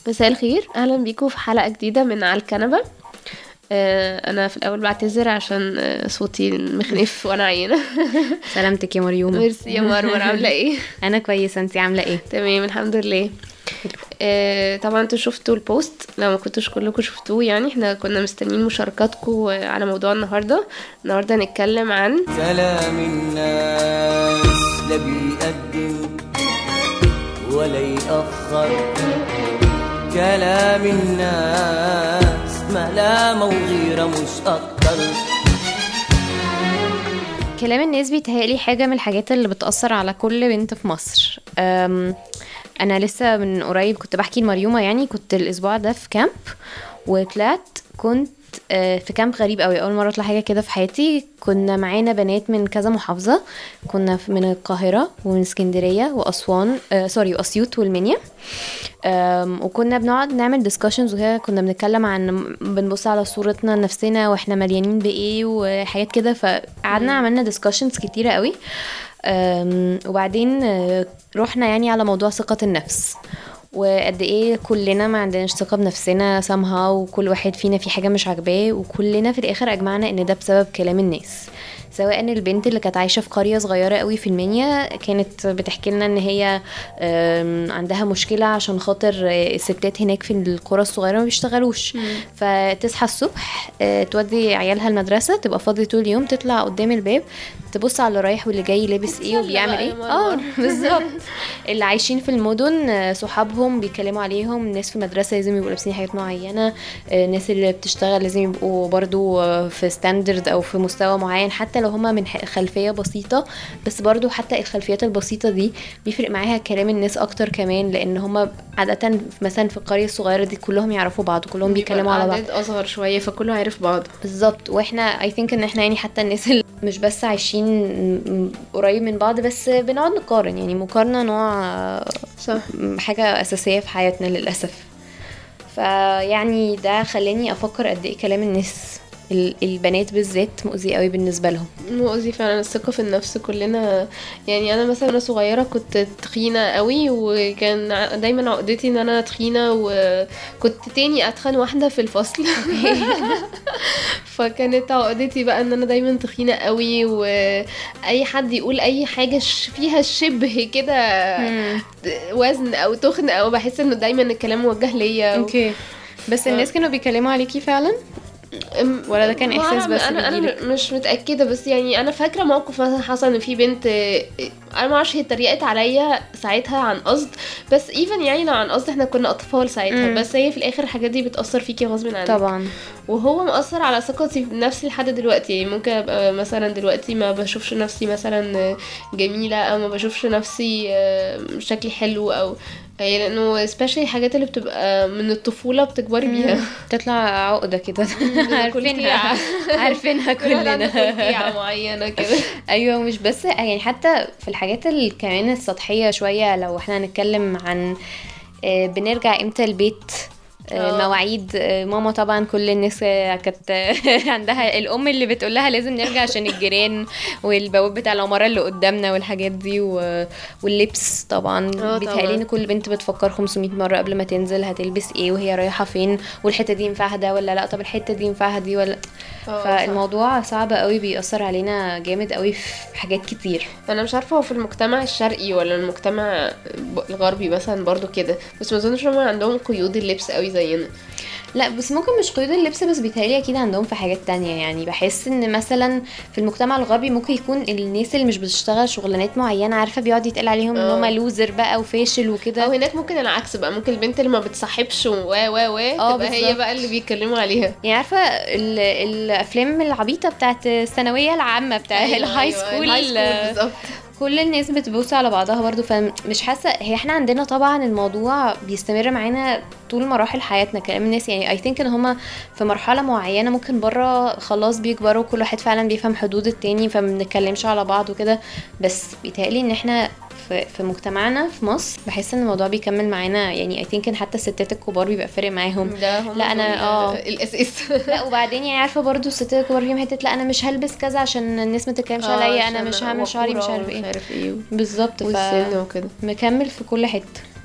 مساء الخير اهلا بيكم في حلقه جديده من على الكنبه آه، انا في الاول بعتذر عشان آه، صوتي مخنف وانا عيانه سلامتك يا مريومة ميرسي يا مرمر عامله ايه انا كويسة انتي عاملة ايه تمام الحمد لله آه، طبعا انتوا شفتوا البوست لو ما كنتوش كلكم شفتوه يعني احنا كنا مستنيين مشاركاتكم على موضوع النهارده النهارده هنتكلم عن كلام الناس لا بيقدم ولا يأخر كلام الناس ملامة وغيرة مش أكتر كلام الناس بيتهيألي حاجة من الحاجات اللي بتأثر على كل بنت في مصر أم، انا لسه من قريب كنت بحكي لمريومة يعني كنت الاسبوع ده في كامب وطلعت كنت آه، في كامب غريب قوي اول مره اطلع حاجه كده في حياتي كنا معانا بنات من كذا محافظه كنا في- من القاهره ومن اسكندريه واسوان آه سوري واسيوط والمنيا أم، وكنا بنقعد نعمل ديسكشنز وكده كنا بنتكلم عن بنبص على صورتنا نفسنا واحنا مليانين بايه وحاجات كده فقعدنا عملنا ديسكشنز كتيره قوي أم، وبعدين آه، رحنا يعني على موضوع ثقة النفس وقد ايه كلنا ما عندناش ثقة بنفسنا somehow وكل واحد فينا في حاجة مش عاجباه وكلنا في الاخر اجمعنا ان ده بسبب كلام الناس سواء البنت اللي كانت عايشه في قريه صغيره قوي في المنيا كانت بتحكي لنا ان هي آم، عندها مشكله عشان خاطر آه، الستات هناك في القرى الصغيره ما بيشتغلوش فتصحى الصبح آه، تودي عيالها المدرسه تبقى فاضيه طول اليوم تطلع قدام الباب تبص على اللي رايح واللي جاي لابس ايه بتتسلى وبيعمل بقى ايه يا مرمر. اه بالظبط اللي عايشين في المدن آه، صحابهم بيتكلموا عليهم ناس في مدرسه لازم يبقوا لابسين حاجات معينه آه، الناس اللي بتشتغل لازم يبقوا برضو آه، في ستاندرد او في مستوى معين حتى لو هما من ح- خلفيه بسيطه بس برضو حتى الخلفيات البسيطه دي بيفرق معاها كلام الناس اكتر كمان لان هما عاده مثلا في القريه الصغيره دي كلهم يعرفوا بعض كلهم بيتكلموا على بعض بعض اصغر شويه فكله عارف بعض بالظبط واحنا اي ثينك ان احنا يعني حتى الناس اللي مش بس عايشين م- قريب من بعض بس بنقعد نقارن يعني مقارنه نوع آه، صح حاجه اساسيه في حياتنا للاسف فيعني ده خلاني افكر قد ايه كلام الناس ال- البنات بالذات مؤذي قوي بالنسبه لهم مؤذي فعلا الثقة في النفس كلنا يعني أنا مثلا وأنا صغيرة كنت تخينة قوي وكان ع- دايما عقدتي إن أنا تخينة وكنت تاني أتخن واحدة في الفصل فكانت عقدتي بقى إن أنا دايما تخينة قوي وأي حد يقول أي حاجة ش- فيها شبه كده وزن أو تخن أو بحس إنه دايما الكلام موجه ليا و- اوكي بس الناس كانوا بيتكلموا عليكي فعلا أم- ولا ده كان ما إحساس أعرف- بس انا انا بيجيلك؟ مش متاكده بس يعني انا فاكره موقف مثلا حصل ان في بنت آه، انا ما اعرفش هي اتريقت عليا ساعتها عن قصد بس ايفن يعني لو عن قصد احنا كنا اطفال ساعتها مم. بس هي في الاخر الحاجات دي بتاثر فيكي غصب عنك طبعا وهو مأثر على ثقتي بنفسي لحد دلوقتي يعني ممكن ابقى مثلا دلوقتي ما بشوفش نفسي مثلا جميله او ما بشوفش نفسي آه، شكلي حلو او يعني لانه especially الحاجات اللي بتبقى من الطفوله بتكبري بيها تطلع عقده كده عارفينها كلكيعة. عارفينها كل واحد عنده كلنا كلكيعة معينه كده ايوه مش بس يعني حتى في الحاجات اللي كمان السطحيه شويه لو احنا هنتكلم عن آه، بنرجع امتى البيت آه، آه. مواعيد آه، ماما طبعا كل الناس آه، كانت آه، عندها الام اللي بتقول لها لازم نرجع عشان الجيران والبواب بتاع العماره اللي قدامنا والحاجات دي و- واللبس طبعا آه، بيتهيألي طبعاً. ان كل بنت بتفكر 500 مره قبل ما تنزل هتلبس ايه وهي رايحه فين والحته دي ينفعها ده ولا لا طب الحته دي ينفعها دي ولا آه، صح. فالموضوع صعب قوي بيأثر علينا جامد قوي في حاجات كتير انا مش عارفه هو في المجتمع الشرقي ولا المجتمع الغربي مثلا برضو كده بس ما اظنش هم عندهم قيود اللبس قوي زينا لا بس ممكن مش قيود اللبس بس بيتهيألي اكيد عندهم في حاجات تانية يعني بحس ان مثلا في المجتمع الغربي ممكن يكون الناس اللي مش بتشتغل شغلانات معينة عارفة بيقعد يتقال عليهم ان آه. هم لوزر بقى وفاشل او وكده هناك ممكن العكس بقى ممكن البنت اللي ما بتصاحبش و و و آه، تبقى هي بالظبط. بقى اللي بيتكلموا عليها يعني عارفة ال- الافلام العبيطة بتاعت الثانوية العامة بتاع أيوة، الهاي أيوة، سكول الهاي سكول بالظبط كل الناس بتبص على بعضها برضو فمش حاسه هي احنا عندنا طبعا الموضوع بيستمر معانا طول مراحل حياتنا كلام الناس يعني اي ثينك ان هما في مرحله معينه ممكن بره خلاص بيكبروا كل واحد فعلا بيفهم حدود التاني فما بنتكلمش على بعض وكده بس بيتهيألي ان احنا في, في مجتمعنا في مصر بحس ان الموضوع بيكمل معانا يعني اي ثينك ان حتى الستات الكبار بيبقى فارق معاهم ده هم لا، أنا- دول آه. الاساس لا وبعدين يعني عارفه برضو الستات الكبار فيهم حته لا انا مش هلبس كذا عشان الناس ما تتكلمش آه، عليا انا عشان مش هعمل شعري مش عارف ايه عارف ايه بالظبط ف والسن وكده مكمل في كل حته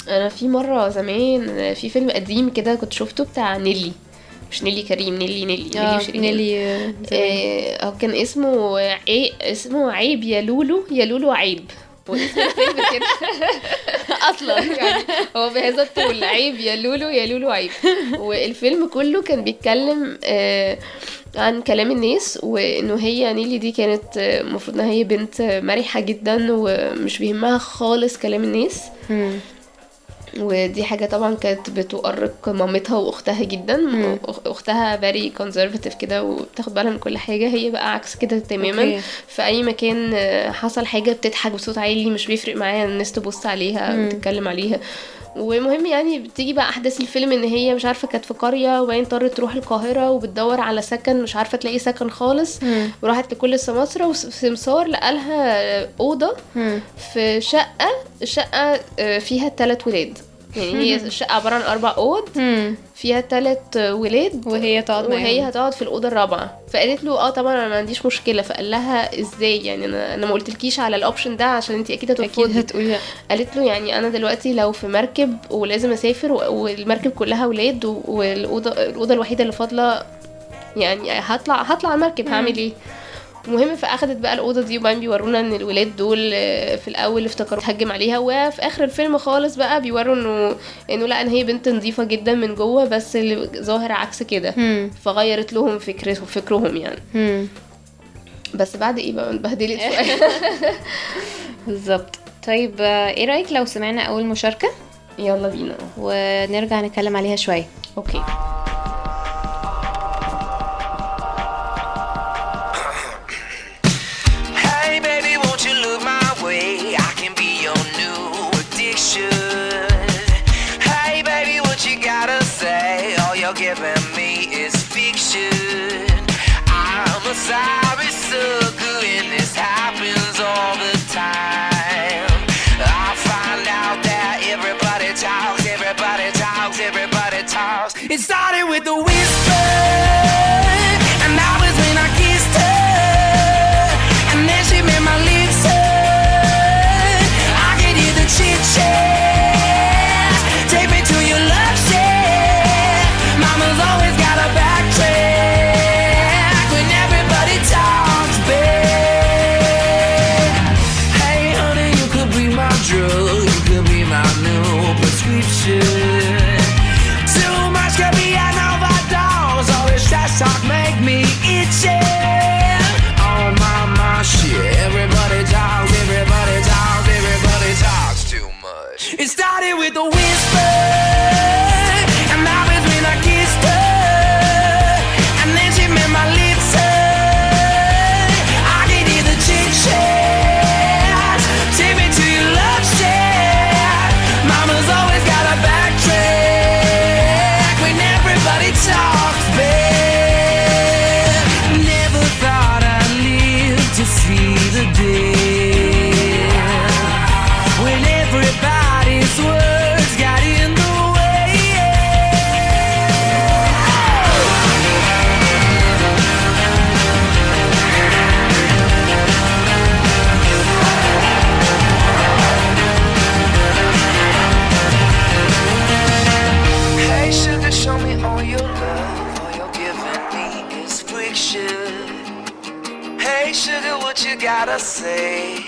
انا في مره زمان في فيلم قديم كده كنت شفته بتاع نيلي مش نيلي كريم نيلي نيلي نيلي اه وشيرين. نيلي آه، آه، هو كان اسمه عي... اسمه عيب يا لولو يا لولو عيب واسم الفيلم كده اصلا يعني هو بهذا الطول عيب يا لولو يا لولو عيب والفيلم كله كان بيتكلم آه، عن كلام الناس وانه هي نيلي دي كانت آه، المفروض انها هي بنت مرحة جدا ومش بيهمها خالص كلام الناس مم. ودي حاجة طبعا كانت بتؤرق مامتها واختها جدا مم. أخ- اختها very conservative كده وبتاخد بالها من كل حاجة هي بقى عكس كده تماما أوكي. في اي مكان آه، حصل حاجة بتضحك بصوت عالي مش بيفرق معايا الناس تبص عليها مم. وتتكلم عليها ومهم يعني بتيجي بقى احداث الفيلم ان هي مش عارفه كانت في قريه وبعدين اضطرت تروح القاهره وبتدور على سكن مش عارفه تلاقي سكن خالص مم. وراحت لكل السماسره وسمسار لقالها اوضه مم. في شقة الشقة آه، فيها ثلاث ولاد يعني هي الشقة عبارة عن أربع أوض مم. فيها ثلاث ولاد وهي تقعد وهي معاهم. هتقعد في الأوضة الرابعة فقالت له اه طبعا انا ما عنديش مشكلة فقال لها ازاي يعني انا انا ما قلتلكيش على الاوبشن ده عشان انت اكيد اكيد هترفضي هتقولي لا قالت له يعني انا دلوقتي لو في مركب ولازم اسافر و- والمركب كلها ولاد و- والاوضه الاوضه الوحيده اللي فاضله يعني هطلع هطلع على المركب هعمل ايه المهم فاخدت بقى الاوضه دي وبعدين بيورونا ان الولاد دول آه، في الاول افتكروا تهجم عليها وفي اخر الفيلم خالص بقى بيوروا انه انه لا ان هي بنت نظيفه جدا من جوه بس اللي ظاهر عكس كده مم. فغيرت لهم فكرتهم فكرهم يعني مم. بس بعد ايه بقى اتبهدلت شويه بالظبط طيب آه، ايه رايك لو سمعنا اول مشاركه يلا بينا ونرجع نتكلم عليها شويه اوكي Hey baby, won't you look my way? I can be your new addiction. Hey baby, what you gotta say? All you're giving me is fiction. I'm a sorry sucker, and this happens all the time. I find out that everybody talks, everybody talks, everybody talks. It started with a whisper, and that was when I kissed her. And then she made my lips hurt. I could hear the chit chat. Take me to your love shack. Mama's always got a backtrack when everybody talks back. Hey, honey, you could be my drug. You could be my new prescription. Too much could be an overdose. All this trash talk make me itchy. Oh my my shit. Everybody talks, everybody talks, everybody talks too much. It started with a whisper, and that was when I kissed her, and then she made my lips hurt. I could hear the chit chat. Take me to your love shack. Mama's always got a backtrack when everybody talks back. Never thought I'd live to see the day when everybody's words got in the way. Hey sugar, show me all your love. All you're giving me is friction. Hey sugar, what you gotta say?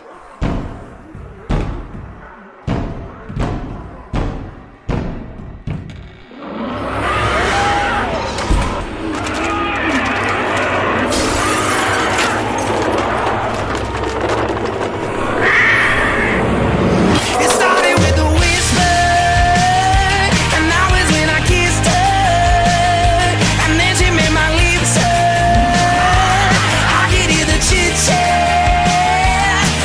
It started with a whisper, and that was when I kissed her, and then she made my lips hurt. I could hear the chit chat.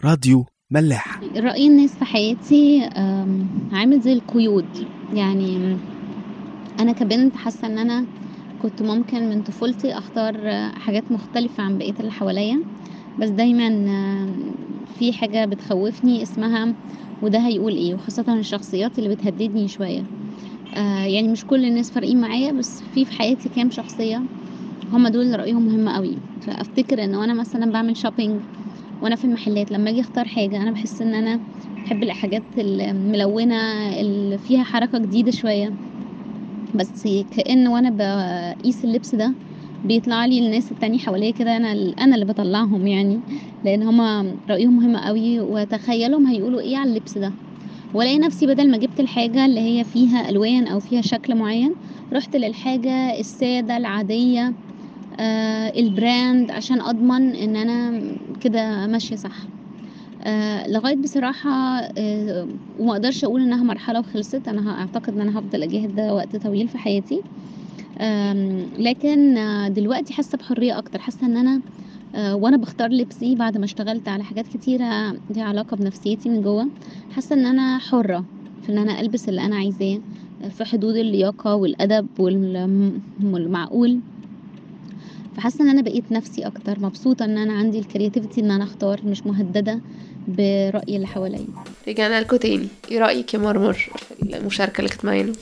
راديو ملاح رأي الناس في حياتي أم، عامل زي القيود يعني أنا كبنت حاسة إن أنا كنت ممكن من طفولتي أختار آه، حاجات مختلفة عن بقية اللي حواليا بس دايما آم، في حاجة بتخوفني اسمها وده هيقول ايه وخاصة الشخصيات اللي بتهددني شوية آه يعني مش كل الناس فارقين معايا بس في في حياتي كام شخصية هما دول اللي رأيهم مهم قوي فافتكر ان وانا مثلا بعمل شوبينج وانا في المحلات لما اجي اختار حاجة انا بحس ان انا بحب الحاجات الملونة اللي فيها حركة جديدة شوية بس كأن وانا بقيس اللبس ده بيطلع لي الناس التانية حواليا كده انا انا اللي بطلعهم يعني لان هما رأيهم مهم قوي وتخيلهم هيقولوا ايه على اللبس ده والاقي نفسي بدل ما جبت الحاجة اللي هي فيها الوان او فيها شكل معين رحت للحاجة السادة العادية آه البراند عشان اضمن ان انا كده ماشية صح آه لغايه بصراحه آه وما اقدرش اقول انها مرحله وخلصت انا اعتقد ان انا هفضل اجاهد ده وقت طويل في حياتي آم، لكن آه، دلوقتي حاسه بحريه اكتر حاسه ان انا آه، وانا بختار لبسي بعد ما اشتغلت على حاجات كتيره ليها علاقه بنفسيتي من جوه حاسه ان انا حره في ان انا البس اللي انا عايزاه في حدود اللياقه والادب والم- والمعقول فحاسه ان انا بقيت نفسي اكتر مبسوطه ان انا عندي الكرياتيفيتي ان انا اختار مش مهدده براي اللي حواليا رجعنا لكم تاني ايه رأيك يا مرمر في المشاركة اللي كانت معانا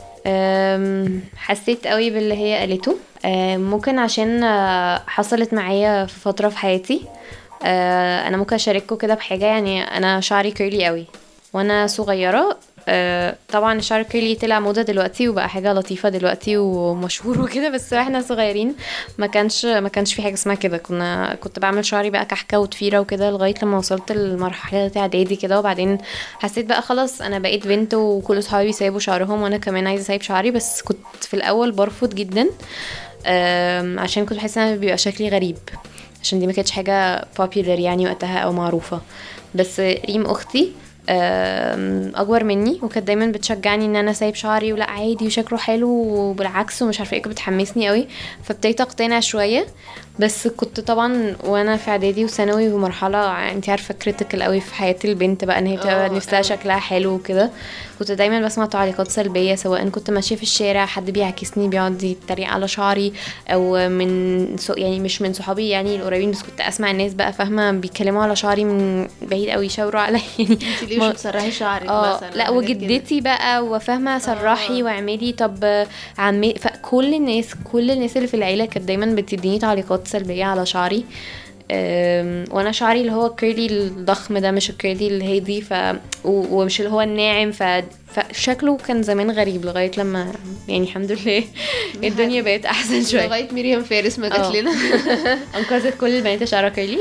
أم، حسيت قوي باللي هي قالته أم، ممكن عشان آه، حصلت معايا في فترة في حياتي آه، انا ممكن اشارككم كده بحاجة يعني انا شعري كيرلي قوي وانا صغيرة آه، طبعا الشعر الكيرلي طلع موضة دلوقتي وبقى حاجة لطيفة دلوقتي ومشهور وكده بس واحنا صغيرين ما كانش ما كانش في حاجة اسمها كده كنا كنت بعمل شعري بقى كحكة وتفيرة وكده لغاية لما وصلت لمرحلة اعدادي كده وبعدين حسيت بقى خلاص انا بقيت بنت وكل صحابي سايبوا شعرهم وانا كمان عايزة اسيب شعري بس كنت في الاول برفض جدا آم، عشان كنت بحس ان انا بيبقى شكلي غريب عشان دي ما كانتش حاجة popular يعني وقتها او معروفة بس ريم اختي آم، اكبر مني وكانت دايما بتشجعني ان انا سايب شعري ولا عادي وشكله حلو وبالعكس ومش عارفه ايه كانت بتحمسني قوي فابتديت اقتنع شويه بس كنت طبعا وانا في اعدادي وثانوي ومرحله انت عارفه كريتيكال قوي في حياه البنت بقى ان هي بتبقى آه، نفسها أوي. شكلها حلو وكده كنت دايما بسمع تعليقات سلبيه سواء كنت ماشيه في الشارع حد بيعكسني بيقعد يتريق على شعري او من سو يعني مش من صحابي يعني القريبين بس كنت اسمع الناس بقى فاهمه بيتكلموا على شعري من بعيد قوي يشاوروا عليا يعني انت ليه ما- مش بتسرحي شعرك اه مثلا لا حاجات كده. وجدتي بقى وفاهمه سرحي آه. واعملي طب عمي فكل الناس كل الناس اللي في العيله كانت دايما بتديني تعليقات سلبيه على شعري أم، وانا شعري اللي هو الكيرلي الضخم ده مش الكيرلي الهادي ف و- ومش اللي هو الناعم ف فشكله كان زمان غريب لغايه لما يعني الحمد لله الدنيا بقت احسن شويه لغايه مريم فارس ما جت آه. لنا انقذت كل البنات شعرها كيرلي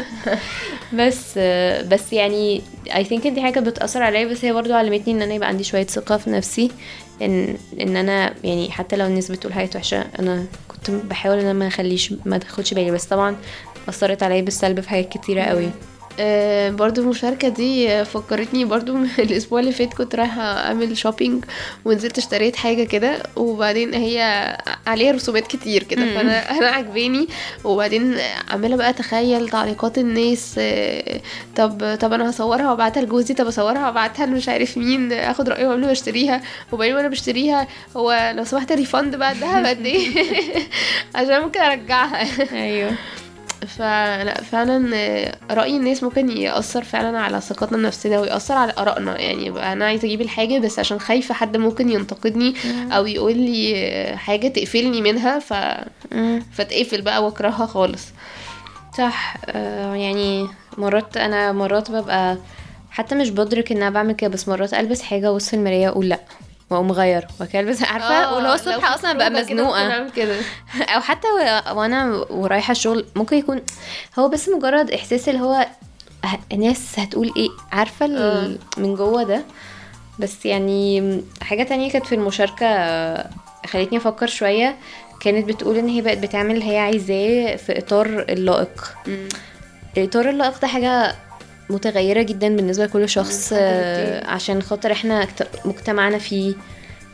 بس بس يعني اي ثينك دي حاجه بتاثر عليا بس هي برضو علمتني ان انا يبقى عندي شويه ثقه في نفسي ان ان انا يعني حتى لو الناس بتقول حاجات وحشه انا كنت بحاول ان انا ما اخليش ما تاخدش بالي بس طبعا اثرت عليا بالسلب في حاجات كتيره قوي آه، برضو المشاركة دي آه، فكرتني برضو من الأسبوع اللي فات كنت رايحة أعمل شوبينج ونزلت اشتريت حاجة كده وبعدين هي عليها رسومات كتير كده مم. فأنا أنا عجباني وبعدين عمالة بقى أتخيل تعليقات الناس آه، طب طب أنا هصورها وابعتها لجوزي طب أصورها وابعتها لمش عارف مين آخد رأيه قبل ما أشتريها وبعدين وأنا بشتريها هو لو سمحت ريفند بقى الدهب قد إيه عشان ممكن أرجعها ايوه فلا فعلا آه، رأي الناس ممكن يأثر فعلا على ثقتنا بنفسنا ويأثر على آرائنا يعني يبقى أنا عايزة أجيب الحاجة بس عشان خايفة حد ممكن ينتقدني أو يقول لي آه، حاجة تقفلني منها ف... فتقفل بقى واكرهها خالص صح آه يعني مرات انا مرات ببقى حتى مش بدرك ان انا بعمل كده بس مرات البس حاجه وسط المرايه اقول لا واقوم اغير وكده البس عارفه آه، ولو لو الصبح في اصلا ببقى خروجة كده ممكن مزنوقه أعمل كده او حتى و- وانا ورايحه الشغل ممكن يكون هو بس مجرد احساس اللي هو ه- ناس هتقول ايه عارفه ال- من جوه ده بس يعني حاجه تانية كانت في المشاركه خلتني افكر شويه كانت بتقول ان هي بقت بتعمل اللي هي عايزاه في اطار اللائق الاطار اللائق ده حاجه متغيره جدا بالنسبه لكل شخص حاجة آه، كتير. عشان خاطر احنا اكت- مجتمعنا فيه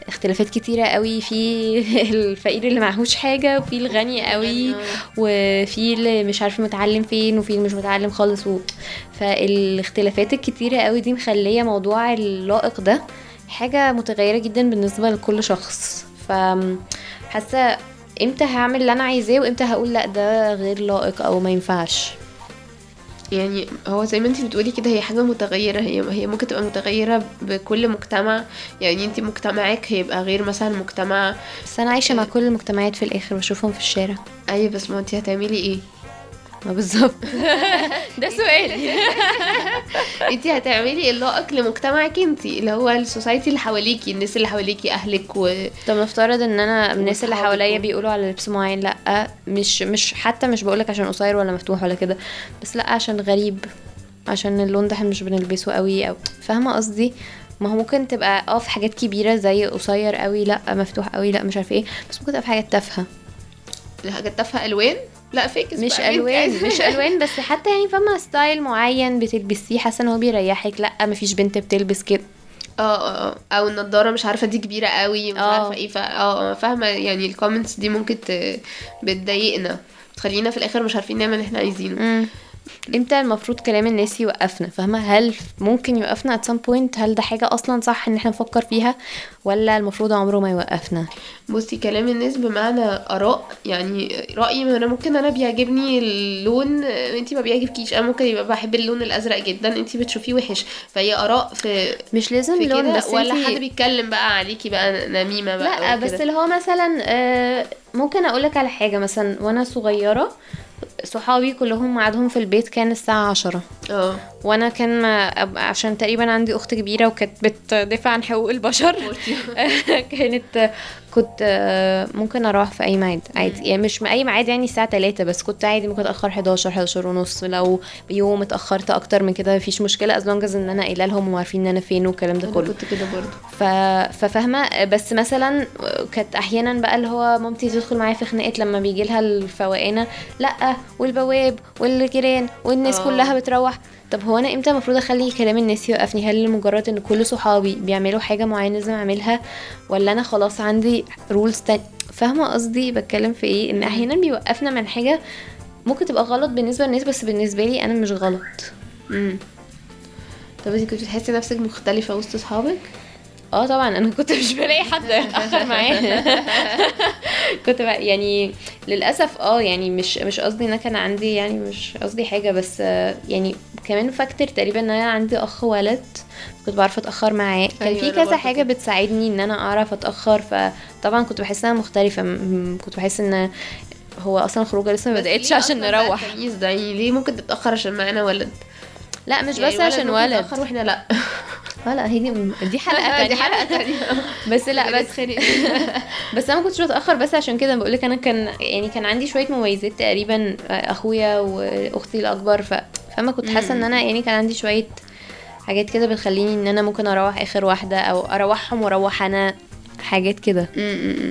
اختلافات كتيرة قوي في الفقير اللي معهوش حاجة وفي الغني قوي وفي اللي مش عارف متعلم فين وفي اللي مش متعلم خالص و... فالاختلافات الكتيرة قوي دي مخلية موضوع اللائق ده حاجة متغيرة جدا بالنسبة لكل شخص ف حاسة امتى هعمل اللي انا عايزاه وامتى هقول لا ده غير لائق او ما ينفعش يعني هو زي ما انت بتقولي كده هي حاجة متغيرة هي هي ممكن تبقى متغيرة بكل مجتمع يعني انت مجتمعك هيبقى غير مثلا مجتمع بس انا عايشة مع كل المجتمعات في الاخر بشوفهم في الشارع ايوه بس ما انت هتعملي ايه ما بالظبط ده سؤالي انت هتعملي اللائق لمجتمعك انت اللي هو السوسايتي اللي حواليكي الناس اللي حواليكي اهلك و طب نفترض ان انا الناس اللي وصحابك حواليا و- بيقولوا على لبس معين لا مش مش حتى مش بقولك عشان قصير ولا مفتوح ولا كده بس لا عشان غريب عشان اللون ده احنا مش بنلبسه قوي او فاهمه قصدي ما هو ممكن تبقى اه في حاجات كبيره زي قصير قوي لا مفتوح قوي لا مش عارفه ايه بس ممكن تبقى في حاجات تافهه الحاجات تافهه الوان لا فيكس مش بقى، انت الوان عايزة- مش الوان بس حتى يعني فاهمه ستايل معين بتلبسيه حاسه ان هو بيريحك لا مفيش بنت بتلبس كده اه اه اه او النضاره مش عارفه دي كبيره قوي مش اه. عارفه ايه فا اه اه فاهمه يعني الكومنتس دي ممكن ت... بتضايقنا تخلينا في الاخر مش عارفين نعمل اللي احنا عايزينه مم. امتى المفروض كلام الناس يوقفنا فاهمة هل ممكن يوقفنا at some point هل ده حاجة اصلا صح ان احنا نفكر فيها ولا المفروض عمره ما يوقفنا بصي كلام الناس بمعنى اراء يعني رايي ما انا ممكن انا بيعجبني اللون انتي ما بيعجبكيش انا ممكن يبقى بحب اللون الازرق جدا انتي بتشوفيه وحش فهي اراء في مش لازم في لون كده بس ولا انتي- حد بيتكلم بقى عليكي بقى نميمه بقى لا وكده. بس اللي هو مثلا آه، ممكن اقولك على حاجة مثلا وانا صغيرة صحابي كلهم ميعادهم في البيت كان الساعة عشرة اه وانا كان ما أب- عشان تقريبا عندي اخت كبيره وكانت بتدافع عن حقوق البشر كانت كنت آه، ممكن اروح في اي ميعاد عادي يعني مش اي ميعاد يعني الساعه 3 بس كنت عادي ممكن اتاخر 11 11 ونص لو يوم اتاخرت اكتر من كده مفيش مشكله از لونج ان انا قايله لهم وعارفين ان انا فين والكلام ده انا كله كنت كده برضه ف... ففاهمه بس مثلا كانت احيانا بقى اللي هو مامتي تدخل معايا في خناقات لما بيجي لها الفوقانه لا والبواب والجيران والناس آه. كلها بتروح طب هو انا امتى المفروض اخلي كلام الناس يوقفني هل لمجرد ان كل صحابي بيعملوا حاجه معينه لازم اعملها ولا انا خلاص عندي رولز تاني فاهمه قصدي بتكلم في ايه ان احيانا بيوقفنا من حاجه ممكن تبقى غلط بالنسبه للناس بس بالنسبه لي انا مش غلط امم طب انتي كنت بتحسي نفسك مختلفه وسط اصحابك اه طبعا انا كنت مش بلاقي حد اتاخر معاه كنت بقى يعني للاسف اه يعني مش مش قصدي ان انا كان عندي يعني مش قصدي حاجه بس آه، يعني كمان فاكتور تقريبا ان انا عندي اخ ولد كنت بعرف اتاخر معاه كان أيوة، في أنا كذا برضه حاجه كده. بتساعدني ان انا اعرف اتاخر فطبعا كنت بحس انها مختلفه م- م- كنت بحس ان هو اصلا خروجه لسه ما بس بداتش ليه عشان أصلاً بقى نروح التمييز ده يعني ليه ممكن تتاخر عشان معانا ولد لا مش يعني بس عشان ممكن ولد يتأخر واحنا لا اه لا هي دي دي حلقه تانية دي حلقه تانية بس لا بس بنتخانق. بس انا ما كنتش بتاخر بس عشان كده بقول لك انا كان يعني كان عندي شويه مميزات تقريبا اخويا واختي الاكبر ف... فما كنت حاسه ان انا يعني كان عندي شويه حاجات كده بتخليني ان انا ممكن اروح اخر واحده او اروحهم واروح انا حاجات كده م-م-م.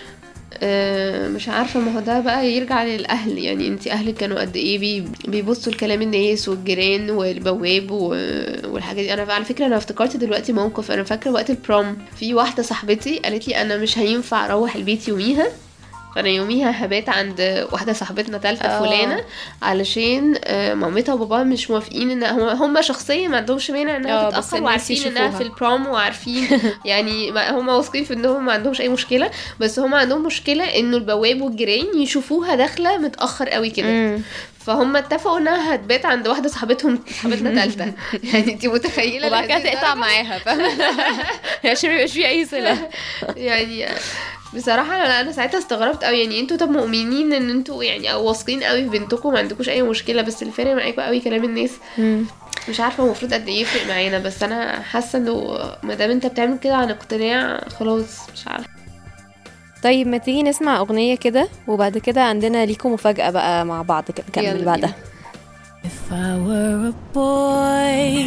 آه، مش عارفة ما هو ده بقى يرجع للأهل يعني انت أهلك كانوا قد ايه بي- بيبصوا لكلام الناس والجيران والبواب و- والحاجات دي أنا على فكرة أنا افتكرت دلوقتي موقف أنا فاكرة وقت البروم في واحدة صاحبتي قالت لي أنا مش هينفع أروح البيت يوميها فانا يوميها هبات عند واحده صاحبتنا تالتة اه. فلانه علشان آه، مامتها وباباها مش موافقين ان هم هم شخصيا ما عندهمش مانع اه، انها بس تتاخر الناس وعارفين انها يشوفوها. في البروم وعارفين يعني ما- هم واثقين في انهم ما عندهمش اي مشكله بس هم عندهم مشكله انه البواب والجيران يشوفوها داخله متاخر قوي كده مم. فهم اتفقوا انها هتبات عند واحده صاحبتهم صاحبتنا تالتة يعني انت متخيله وبعد كده لهذه تقطع الدرجة؟ معاها فاهمه عشان ميبقاش في اي صله يعني بصراحة أنا أنا ساعتها استغربت أوي يعني انتوا طب مؤمنين ان انتوا يعني أو واثقين أوي في بنتكم ما عندكوش أي مشكلة بس اللي فارق معاكوا أوي كلام الناس مم. مش عارفة المفروض قد ايه يفرق معانا بس أنا حاسة انه ما دام انت بتعمل كده عن اقتناع خلاص مش عارفة طيب ما تيجي نسمع اغنيه كده وبعد كده عندنا ليكم مفاجاه بقى مع بعض كده يلا نكمل بينا. بعدها If I were a boy,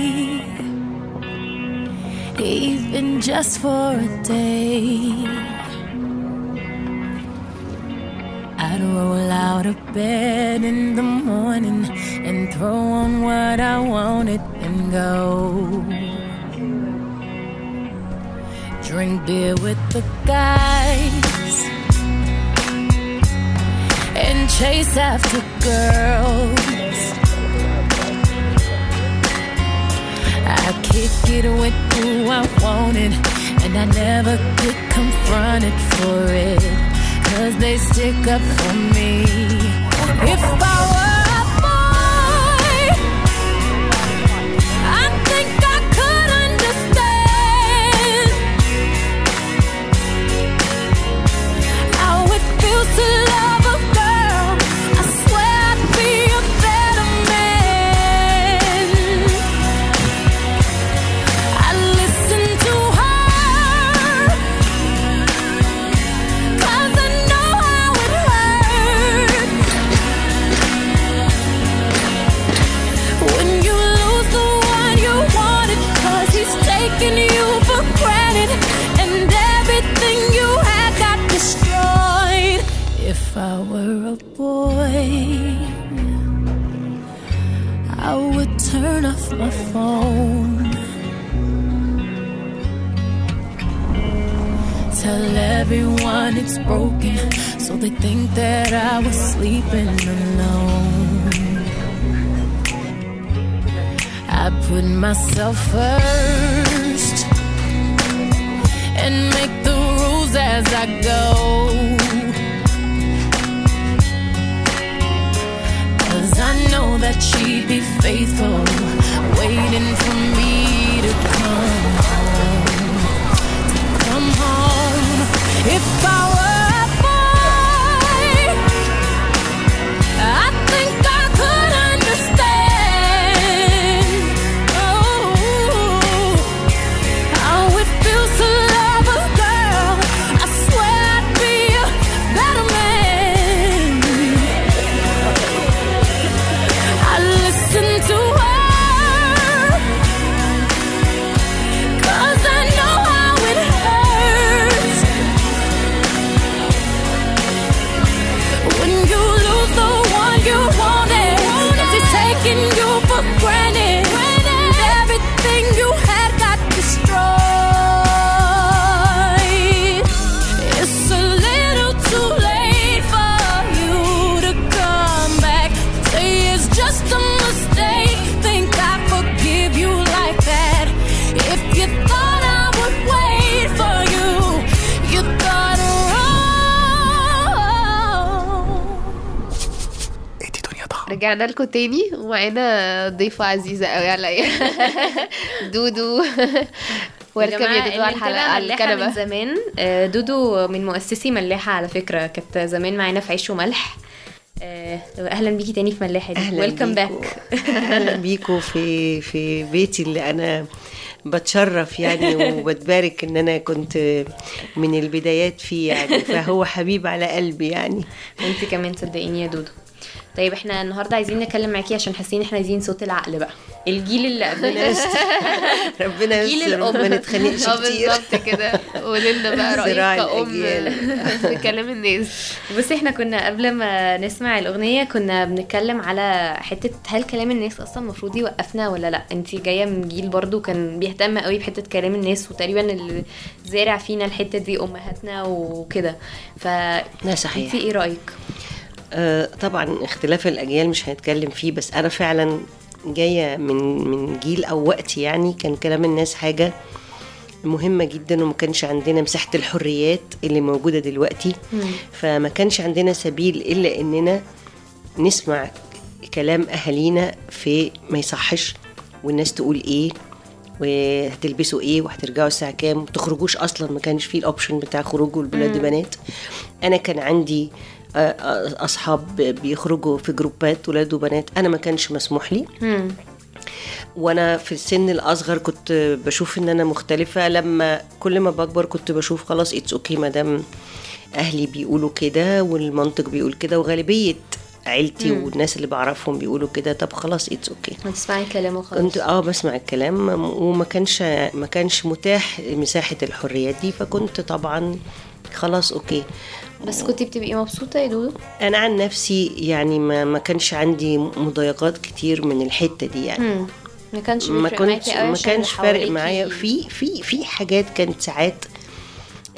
even just for a day, I'd roll out of bed in the morning and throw on what I wanted and go. drink beer with the guys and chase after girls. I kick it with who I wanted, and I never get confronted for it. Cause they stick up for me. If I were a boy, I think I could understand how it feels to love a girl. I swear I'd be a better man. I listen to her 'cause I know how it hurts when you lose the one you wanted 'cause he's taking you for granted and everything you had got destroyed. If I were a boy, I would turn off my phone. Tell everyone it's broken so they think that I was sleeping alone. I put myself first and make the rules as I go. Cause I know that she'd be faithful, waiting for me to come home. Come home. If I were a boy, I think I could understand. Oh, how it feels to love a girl. I swear I'd be a better man. I listen to her. Cause I know how it hurts when you lose the one you wanted. 'Cause he's taking you for granted. And everything you had got destroyed. It's a little too late for you to come back. Say it's just a mistake. Think I forgive you like that. If you thought I would wait for you, you thought wrong. رجعنا لكم تاني ومعانا ضيفة عزيزة قوي عليا دودو ويلكم يا دودو على الحلقة على من الكنبة زمان آه، دودو من مؤسسي ملاحة على فكرة كانت زمان معانا في عيش وملح آه، اهلا بيكي تاني في ملاحة دي اهلا ويلكم بيكو. باك اهلا بيكو في في بيتي اللي انا بتشرف يعني وبتبارك ان انا كنت من البدايات فيه يعني فهو حبيب على قلبي يعني وانت كمان صدقيني يا دودو طيب احنا النهارده عايزين نتكلم معاكي عشان حاسين احنا عايزين صوت العقل بقى الجيل اللي قبلنا ربنا جيل يستر الأم. ما نتخانقش اه كتير بالظبط كده قولي لنا بقى صراع رأيك كأم الأجيال. في كلام الناس بصي احنا كنا قبل ما نسمع الاغنيه كنا بنتكلم على حته هل كلام الناس اصلا المفروض يوقفنا ولا لا انت جايه من جيل برضو كان بيهتم قوي بحته كلام الناس وتقريبا اللي زارع فينا الحته دي امهاتنا وكده ف لا صحيح انت ايه رايك آه، طبعا اختلاف الاجيال مش هنتكلم فيه بس انا فعلا جايه من من جيل او وقت يعني كان كلام الناس حاجه مهمه جدا وما كانش عندنا مساحه الحريات اللي موجوده دلوقتي فما كانش عندنا سبيل الا اننا نسمع كلام اهالينا في ما يصحش والناس تقول ايه وهتلبسوا ايه وهترجعوا الساعه كام وتخرجوش اصلا ما كانش فيه الاوبشن بتاع خروج الولاد بنات انا كان عندي آه، آه، اصحاب بيخرجوا في جروبات ولاد وبنات انا ما كانش مسموح لي وانا في السن الاصغر كنت بشوف ان انا مختلفه لما كل ما بكبر كنت بشوف خلاص اتس اوكي ما دام اهلي بيقولوا كده والمنطق بيقول كده وغالبيه عيلتي والناس اللي بعرفهم بيقولوا كده طب خلاص اتس اوكي هتسمعي كلامه خلاص كنت اه بسمع الكلام وما كانش ما كانش متاح مساحه الحريات دي فكنت طبعا خلاص اوكي بس كنت بتبقي مبسوطه يا دودو انا عن نفسي يعني ما ما كانش عندي مضايقات كتير من الحته دي يعني مم. ما كانش ما بيفرق معاكي كنتش قوي ما عشان كانش اللي فارق حواليكي- معايا في في في حاجات كانت ساعات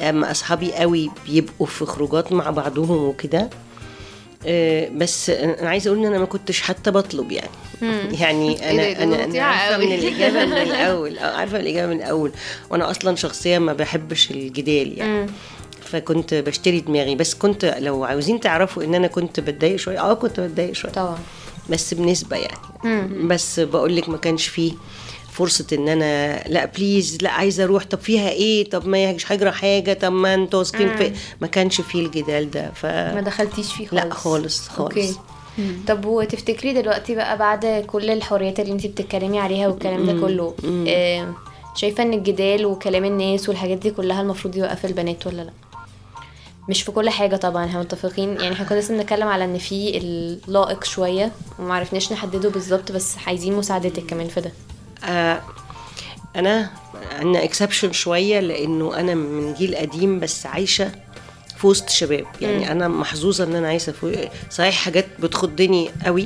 اما اصحابي قوي بيبقوا في خروجات مع بعضهم وكده آه، بس انا عايزه اقول ان انا ما كنتش حتى بطلب يعني يعني إيه ده، انا دي انا انا ممتعة عارفه قوي. من الاجابه من الاول اه عارفه الاجابه من الاول وانا اصلا شخصيه ما بحبش الجدال يعني فكنت بشتري دماغي بس كنت لو عاوزين تعرفوا ان انا كنت بتضايق شويه اه كنت بتضايق شويه طبعا بس بنسبه يعني بس بقول لك ما كانش فيه فرصة ان انا لا بليز لا عايزة اروح طب فيها ايه طب ما مش هجرى حاجة طب ما انتوا واثقين في ما كانش فيه الجدال ده ف ما دخلتيش فيه خالص لا خالص خالص اوكي طب وتفتكري دلوقتي بقى بعد كل الحريات اللي انت بتتكلمي عليها والكلام ده كله آه شايفه ان الجدال وكلام الناس والحاجات دي كلها المفروض يوقف البنات ولا لا مش في كل حاجه طبعا احنا متفقين يعني احنا كنا لسه بنتكلم على ان في اللائق شويه وما عرفناش نحدده بالظبط بس عايزين مساعدتك كمان في ده آه انا انا اكسبشن شويه لانه انا من جيل قديم بس عايشه في وسط شباب يعني انا محظوظه ان انا عايشه في صحيح حاجات بتخضني قوي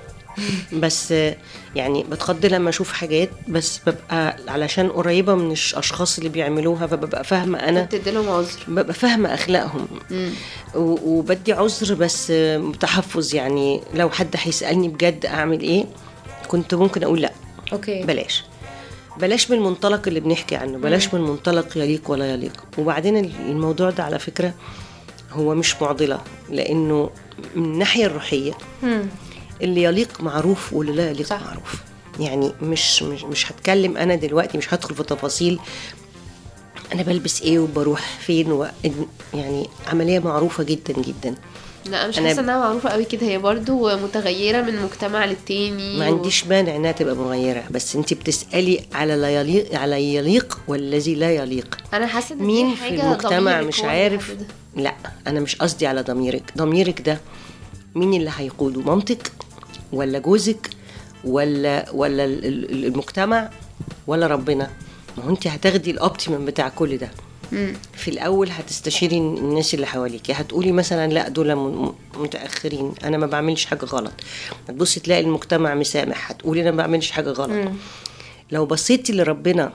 بس آه، يعني بتخض لما اشوف حاجات بس ببقى علشان قريبه من الاشخاص اللي بيعملوها فببقى فاهمه انا بتدي لهم عذر ببقى فاهمه اخلاقهم و- وبدي عذر بس آه، بتحفظ يعني لو حد هيسالني بجد اعمل ايه كنت ممكن اقول لا اوكي بلاش بلاش من المنطلق اللي بنحكي عنه بلاش من منطلق يليق ولا يليق وبعدين الموضوع ده على فكرة هو مش معضلة لأنه من الناحية الروحية اللي يليق معروف واللي لا يليق صح. صح. معروف يعني مش مش مش هتكلم انا دلوقتي مش هدخل في تفاصيل انا بلبس ايه وبروح فين و... يعني عمليه معروفه جدا جدا لا مش أنا حاسه ب- انها معروفه قوي كده هي برضو متغيره من مجتمع للتاني ما و- عنديش مانع انها تبقى مغيره بس انت بتسالي على لا يليق على يليق والذي لا يليق انا حاسه ان دي مين في حاجة المجتمع ضميرك مش هو اللي عارف بيحددها. لا انا مش قصدي على ضميرك ضميرك ده مين اللي هيقوده مامتك ولا جوزك ولا ولا ال- ال- المجتمع ولا ربنا ما هو انت هتاخدي الاوبتيمم بتاع كل ده في الاول هتستشيري الناس اللي حواليك هتقولي مثلا لا دول م- م- متاخرين انا ما بعملش حاجه غلط هتبصي تلاقي المجتمع مسامح هتقولي انا ما بعملش حاجه غلط لو بصيتي لربنا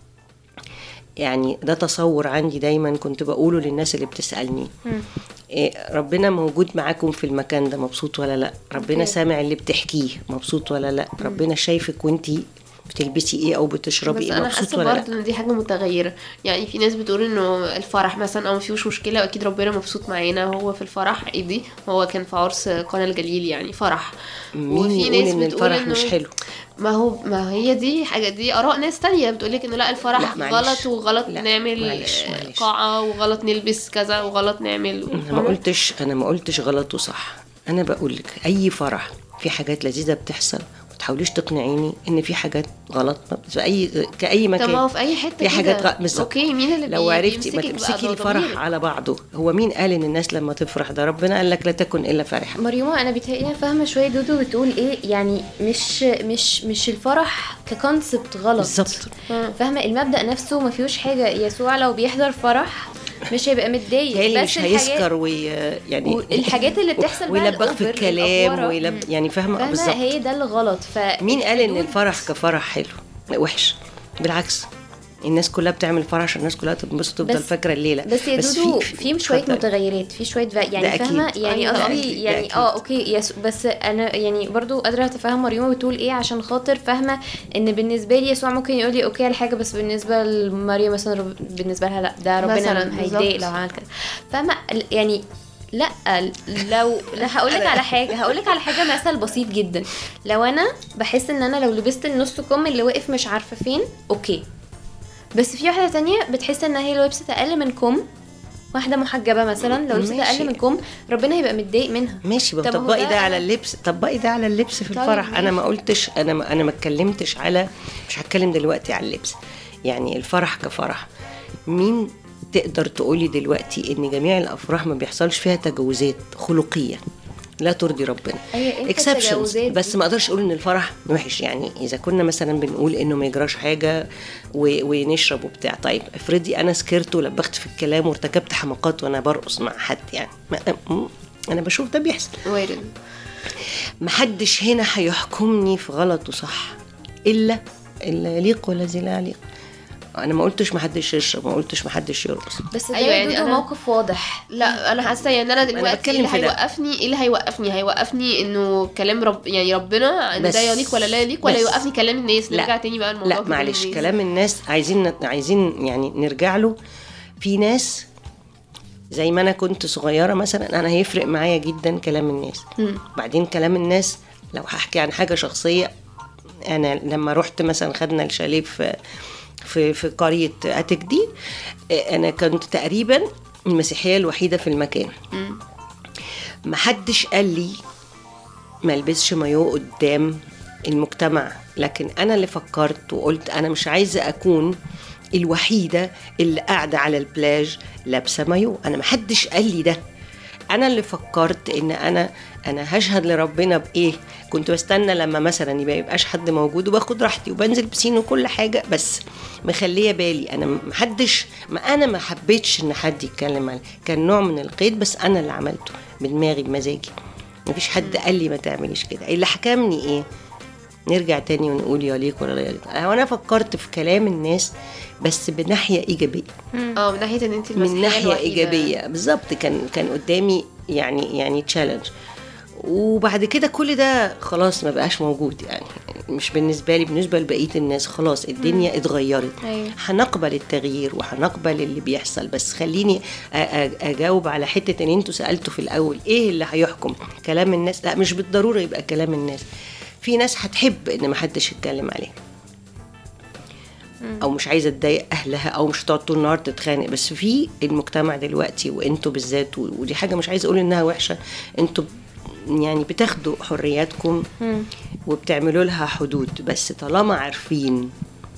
يعني ده تصور عندي دايما كنت بقوله للناس اللي بتسالني إيه ربنا موجود معاكم في المكان ده مبسوط ولا لا ربنا سامع اللي بتحكيه مبسوط ولا لا ربنا شايفك وانتي بتلبسي ايه او بتشربي بس ايه انا مبسوط حاسه ولا برضه لا ان دي حاجه متغيره يعني في ناس بتقول انه الفرح مثلا او ما فيهوش مشكله واكيد ربنا مبسوط معانا هو في الفرح ايه دي هو كان في عرس قنا الجليل يعني فرح مين يقول ان الفرح مش حلو ما هو ما هي دي حاجه دي اراء ناس تانية بتقول لك انه لا الفرح لا، معلش. غلط وغلط لا، نعمل معلش، آه، معلش. قاعه وغلط نلبس كذا وغلط نعمل انا ما قلتش انا ما قلتش غلط وصح انا بقول لك اي فرح في حاجات لذيذه بتحصل ما تحاوليش تقنعيني ان في حاجات غلط في اي كاي مكان طب ما هو في اي حته في حاجات كده. غلط بالظبط اوكي مين اللي لو بي- عرفتي ما بيمسكك بقى؟ تمسكي ده الفرح ضميرك. على بعضه هو مين قال ان الناس لما تفرح ده ربنا قال لك لا تكن الا فرحه مريومة انا بيتهيألي أنا فاهمة شوية دودو بتقول ايه يعني مش مش مش الفرح ككونسبت غلط بالظبط. فاهمة المبدأ نفسه ما فيهوش حاجة يسوع لو بيحضر فرح مش هيبقى متضايق تالي بس مش الحاجات- هيسكر وي يعني والحاجات اللي بتحصل بقى ويلبخ في الأوفر، الكلام الأفورة. ويلب يعني فاهمه فاهمة بالظبط هي ده اللي غلط ف مين قال ان الحدود- الفرح كفرح حلو لا وحش بالعكس الناس كلها بتعمل فرح عشان الناس كلها تنبسط وتفضل بس- فاكره الليله بس يا دودو في- في شويه اتفضل. متغيرات في شويه بقى ده يعني أكيد. فاهمه يعني أيوة، ده قصدي أكيد، ده يعني أكيد. اه اوكي يس بس انا يعني برضو قادره اتفهم مريومه بتقول ايه عشان خاطر فاهمه ان بالنسبه لي يسوع ممكن يقول لي اوكي على حاجه بس بالنسبه لمريم مثلا رب- بالنسبه لها لا ده مثلاً، ربنا هيتضايق بالظبط. لو عمل كده فاهمه ال- يعني لا لو لا هقول لك على حاجه هقول لك على حاجه مثل بسيط جدا لو انا بحس ان انا لو لبست النص كم اللي واقف مش عارفه فين اوكي بس في واحده تانية بتحس ان هي لو لبست اقل من كم واحده محجبه مثلا لو لبست ماشي. اقل من كم ربنا هيبقى متضايق منها ماشي طب ما هو طبقي ده ده على أنا- اللبس طبقي ده على اللبس في طيب الفرح انا ما ماشي. قلتش انا ما انا ما اتكلمتش على مش هتكلم دلوقتي على اللبس يعني الفرح كفرح مين تقدر تقولي دلوقتي ان جميع الافراح ما بيحصلش فيها تجاوزات خلقيه لا ترضي ربنا أيوة، إمتى Exceptions. التجاوزات دي؟ بس ما اقدرش اقول ان الفرح وحش يعني اذا كنا مثلا بنقول انه ما يجراش حاجه و... ونشرب وبتاع طيب افرضي انا سكرت ولبخت في الكلام وارتكبت حماقات وانا برقص مع حد يعني ما... م- انا بشوف ده بيحصل وارد محدش هنا هيحكمني في غلط وصح الا اللي يليق والذي لا يليق انا ما قلتش ما حدش يشرب ما قلتش ما حدش يرقص بس ده أيوة أيوة يعني يعني أنا- موقف واضح لا انا حاسه يعني انا دلوقتي ايه بتكلم اللي في ده. هيوقفني ايه اللي هيوقفني هيوقفني انه كلام رب يعني ربنا ان بس- ده يليق ولا لا يليق ولا بس- يوقفني كلام الناس لا. نرجع تاني بقى الموضوع لا كلام معلش الناس. كلام الناس عايزين عايزين يعني نرجع له في ناس زي ما انا كنت صغيره مثلا انا هيفرق معايا جدا كلام الناس بعدين كلام الناس لو هحكي عن حاجه شخصيه انا لما رحت مثلا خدنا الشاليه في في في قريه اتك دي انا كنت تقريبا المسيحيه الوحيده في المكان ما حدش قال لي ما البسش مايو قدام المجتمع لكن انا اللي فكرت وقلت انا مش عايزه اكون الوحيده اللي قاعده على البلاج لابسه مايو انا ما حدش قال لي ده انا اللي فكرت ان انا انا هشهد لربنا بايه كنت بستنى لما مثلا يبقى يبقاش حد موجود وباخد راحتي وبنزل بسين وكل حاجه بس مخليه بالي انا ما حدش ما انا ما حبيتش ان حد يتكلم عليه كان نوع من القيد بس انا اللي عملته بدماغي بمزاجي مفيش حد قال لي ما تعمليش كده اللي حكمني ايه نرجع تاني ونقول يليق ولا لا يليق هو انا فكرت في كلام الناس بس بناحيه ايجابيه اه من ناحيه ان انت من المسيحية ناحيه الوحيدة. ايجابيه بالظبط كان كان قدامي يعني يعني تشالنج وبعد كده كل ده خلاص ما بقاش موجود يعني مش بالنسبه لي بالنسبه لبقيه الناس خلاص الدنيا اتغيرت أيوة. هنقبل التغيير وهنقبل اللي بيحصل بس خليني أ- أ- اجاوب على حته ان انتوا سالتوا في الاول ايه اللي هيحكم كلام الناس لا مش بالضروره يبقى كلام الناس في ناس هتحب ان ما حدش يتكلم عليها او مش عايزه تضايق اهلها او مش هتقعد طول النهار تتخانق بس في المجتمع دلوقتي وانتوا بالذات و- ودي حاجه مش عايزه اقول انها وحشه انتوا يعني بتاخدوا حرياتكم وبتعملوا لها حدود بس طالما عارفين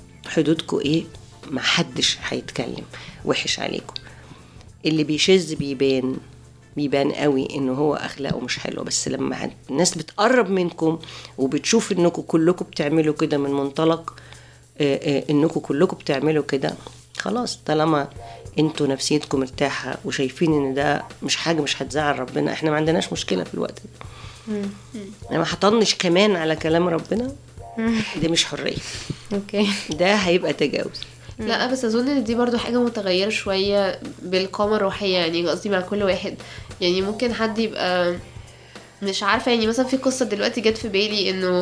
حدودكم ايه ما حدش هيتكلم وحش عليكم اللي بيشذ بيبان بيبان قوي انه هو اخلاقه مش حلوه بس لما هت- الناس بتقرب منكم وبتشوف انكم كلكم بتعملوا كده من منطلق آه، آه، انكم كلكم بتعملوا كده خلاص طالما انتوا نفسيتكم مرتاحه وشايفين ان ده مش حاجه مش هتزعل ربنا احنا ما عندناش مشكله في الوقت ده انا ما هطنش كمان على كلام ربنا دي مش حريه اوكي ده هيبقى تجاوز لا بس اظن ان دي برضو حاجه متغيره شويه بالقامه الروحيه يعني قصدي مع كل واحد يعني ممكن حد يبقى مش عارفه يعني مثلا في قصه دلوقتي جت في بالي انه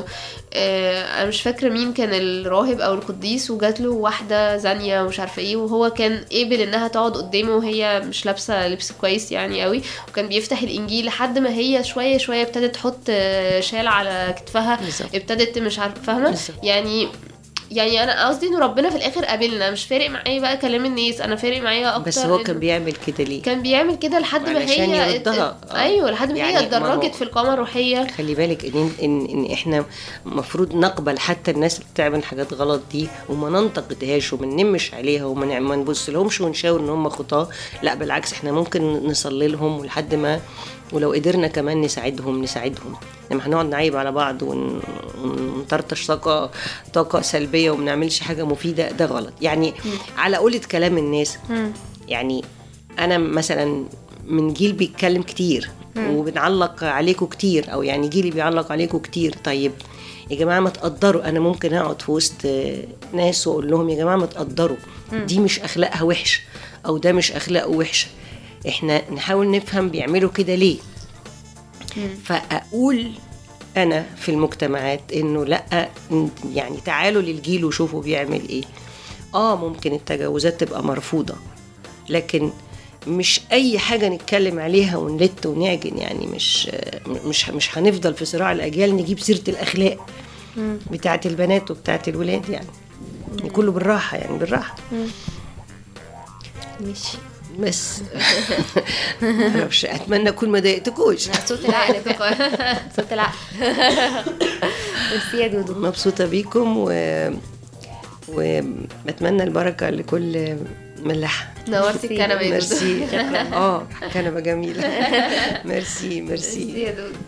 آه انا مش فاكره مين كان الراهب او القديس وجات له واحده زانيه ومش عارفه ايه وهو كان قابل انها تقعد قدامه وهي مش لابسه لبس كويس يعني قوي وكان بيفتح الانجيل لحد ما هي شويه شويه ابتدت تحط آه، شال على كتفها بالظبط. ابتدت مش عارفه فاهمه بالظبط. يعني يعني انا قصدي انه ربنا في الاخر قابلنا مش فارق معايا بقى كلام الناس انا فارق معايا اكتر بس هو إنه- كان بيعمل كده ليه كان بيعمل كده لحد ما علشان هي يردها. آه. ايوه لحد ما يعني هي ما هو- اتدرجت في القامه الروحيه خلي بالك ان ان ان احنا المفروض نقبل حتى الناس اللي بتعمل حاجات غلط دي وما ننتقدهاش وما ننمش عليها وما نع- ما نبص لهمش ونشاور ان هم خطاه لا بالعكس احنا ممكن نصلي لهم ولحد ما ولو قدرنا كمان نساعدهم نساعدهم لما هنقعد نعيب على بعض ون- ونطرطش طاقه طاقه سلبيه وما نعملش حاجه مفيده ده غلط يعني على قولة كلام الناس يعني انا مثلا من جيل بيتكلم كتير وبنعلق عليكم كتير او يعني جيلي بيعلق عليكم كتير طيب يا جماعه ما تقدروا انا ممكن اقعد في وسط آه، ناس واقول لهم يا جماعه ما تقدروا دي مش اخلاقها وحش او ده مش اخلاقه وحشه احنا نحاول نفهم بيعملوا كده ليه فاقول انا في المجتمعات انه لا يعني تعالوا للجيل وشوفوا بيعمل ايه اه ممكن التجاوزات تبقى مرفوضه لكن مش اي حاجه نتكلم عليها ونلت ونعجن يعني مش مش مش هنفضل في صراع الاجيال نجيب سيره الاخلاق بتاعت البنات وبتاعت الولاد يعني يعني كله بالراحه يعني بالراحه ماشي بس معرفش اتمنى اكون ما ضايقتكوش صوت العقل صوت العقل ميرسي يا دودو مبسوطه بيكم و وبتمنى البركه لكل ملاحه نورتي الكنبه يا دودو. ميرسي اه كنبه جميله ميرسي ميرسي ميرسي يا دودو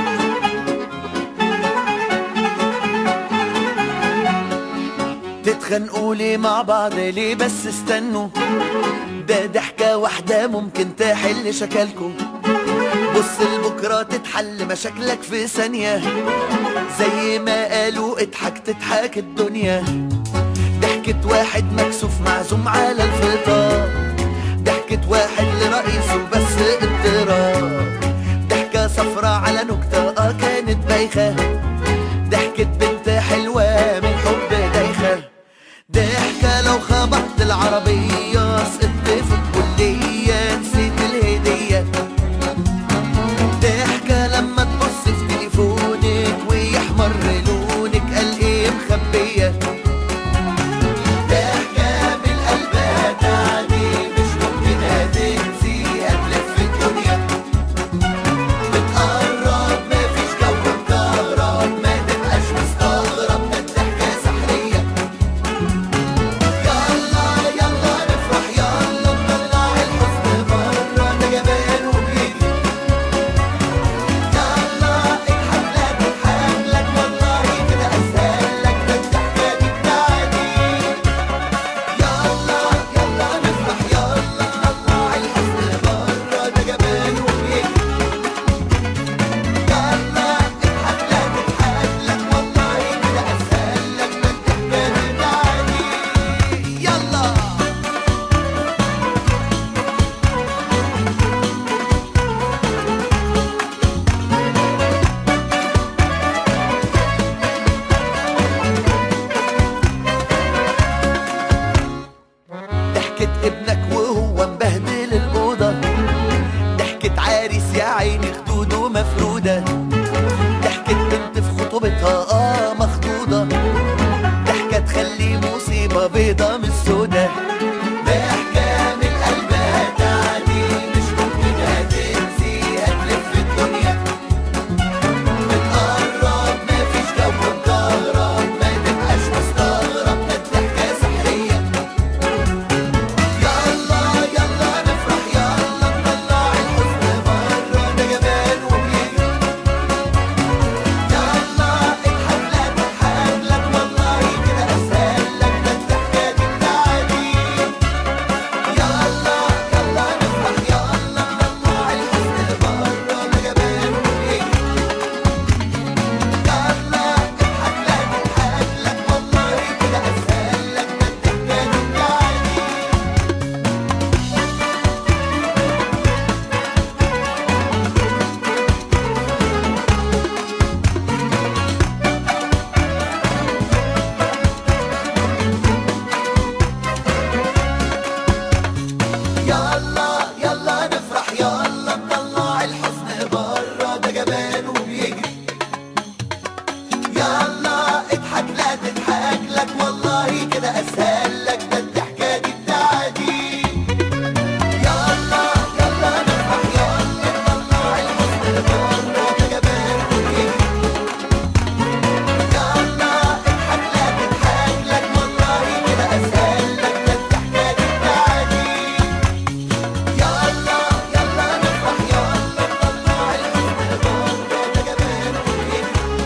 T'es très بتضحكوا ليه مع بعض ليه بس استنوا ده ضحكة واحدة ممكن تحل شكلكم بص لبكرة تتحل مشاكلك في ثانية زي ما قالوا اضحك تضحك الدنيا ضحكة واحد مكسوف معزوم على الفطار ضحكة واحد لرئيسه بس اضطراب ضحكة صفرة على نكتة اه كانت بايخة ضحكة بنت حلوة من حب دايخة ضحكة لو خبطت العربية سقطت في الكلية نسيت الهدية ضحكة لما تبص في تليفونك ويحمر لونك قال ايه مخبية ضحكة من قلبها تعني مش ممكن هتنسي هتلف الدنيا بتقرب مفيش جو مكهرب ما تبقاش مستغرب ده الضحكة سحرية يلا يلا نفرح يلا نطلع الحزن بره ده جبان وبيجي يلا اضحك لا تضحك لك والله كده اسهل لك ده الضحكة دي بتاعتي يلا يلا نفرح يلا نطلع الحزن بره ده جبان وبيجي يلا اضحك لا تضحك لك والله كده اسهل لك ده الضحكة دي بتاعتي يلا ضحكة ابنك وهو مبهدل الأوضة ضحكة عريس يا عيني خدوده مفرودة ضحكة بنت في خطوبتها اه مخطوطة ضحكة تخلي مصيبة بيضة من السودا ضحكة من قلبها تعدي مش ممكن هتنسي هتلف الدنيا بتقرب مفيش جو مكهرب ما تبقاش مستغرب ده الضحكة سحرية يلا يلا نفرح يلا نطلع الحزن بره ده جبان وبيجي يلا اضحك لا تضحك لك والله كده اسهل لك ده الضحكة دي بتاعتي يلا يلا نفرح يلا نطلع الحزن بره ده جبان وبيجي يلا اضحك لا تضحك لك والله كده اسهل لك ده الضحكة دي بتاعتي يلا يلا نفرح يلا نطلع الحزن بره ده جبان وبيجري يلا اضحك لا تضحك لك والله كده اسهل لك ده الضحكه دي بتاعتي يلا يلا نفرح يلا نطلع الحزن بره ده جبان وبيجري يلا اضحك لا تضحك لك والله كده اسهل لك ده الضحكه دي بتاعتي يلا يلا نفرح يلا نطلع الحزن بره ده جبان وبيجري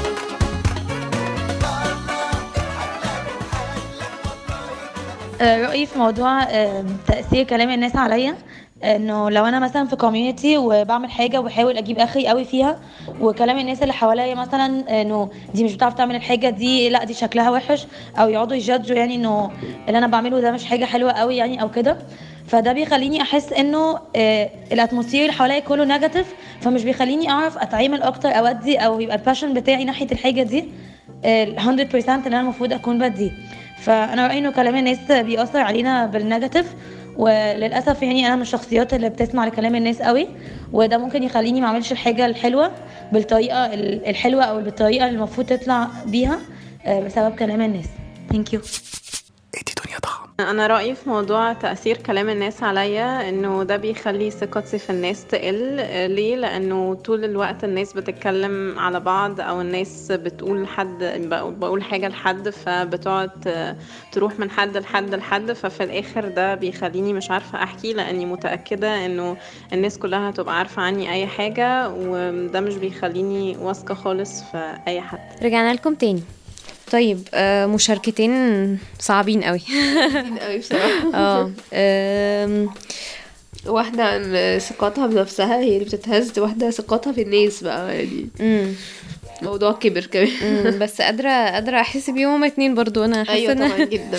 آه، رأيي في موضوع آه، تأثير كلام الناس عليا انه لو انا مثلا في كوميونتي وبعمل حاجه وبحاول اجيب اخري قوي فيها وكلام الناس اللي حواليا مثلا انه دي مش بتعرف تعمل الحاجه دي لا دي شكلها وحش او يقعدوا يجادجوا يعني انه اللي انا بعمله ده مش حاجه حلوه قوي يعني او كده فده بيخليني احس انه آه، الاتموسفير اللي حواليا كله نيجاتيف فمش بيخليني اعرف اتعامل اكتر اودي او يبقى الباشن بتاعي ناحيه الحاجه دي ال 100% اللي انا المفروض اكون بديه فانا رايي انه كلام الناس بيأثر علينا بالنيجاتيف وللاسف يعني انا من الشخصيات اللي بتسمع لكلام الناس قوي وده ممكن يخليني ما اعملش الحاجه الحلوه بالطريقه ال- الحلوه او بالطريقه اللي المفروض تطلع بيها آه، بسبب كلام الناس ثانك يو انا رايي في موضوع تاثير كلام الناس عليا انه ده بيخلي ثقتي في الناس تقل آه، ليه لانه طول الوقت الناس بتتكلم على بعض او الناس بتقول لحد بقول بقول حاجه لحد فبتقعد ت- تروح من حد لحد لحد ففي الاخر ده بيخليني مش عارفه احكي لاني متاكده انه الناس كلها هتبقى عارفه عني اي حاجه وده مش بيخليني واثقه خالص في اي حد رجعنا لكم تاني طيب آه مشاركتين صعبين قوي قوي بصراحه اه آم، واحده عن ثقتها بنفسها هي اللي بتتهز واحده ثقتها في الناس بقى يعني مم. موضوع كبر كمان مم، بس قادرة قادرة أحس بيهم هما اتنين برضو أنا حاسة ايوه إن- طبعا جدا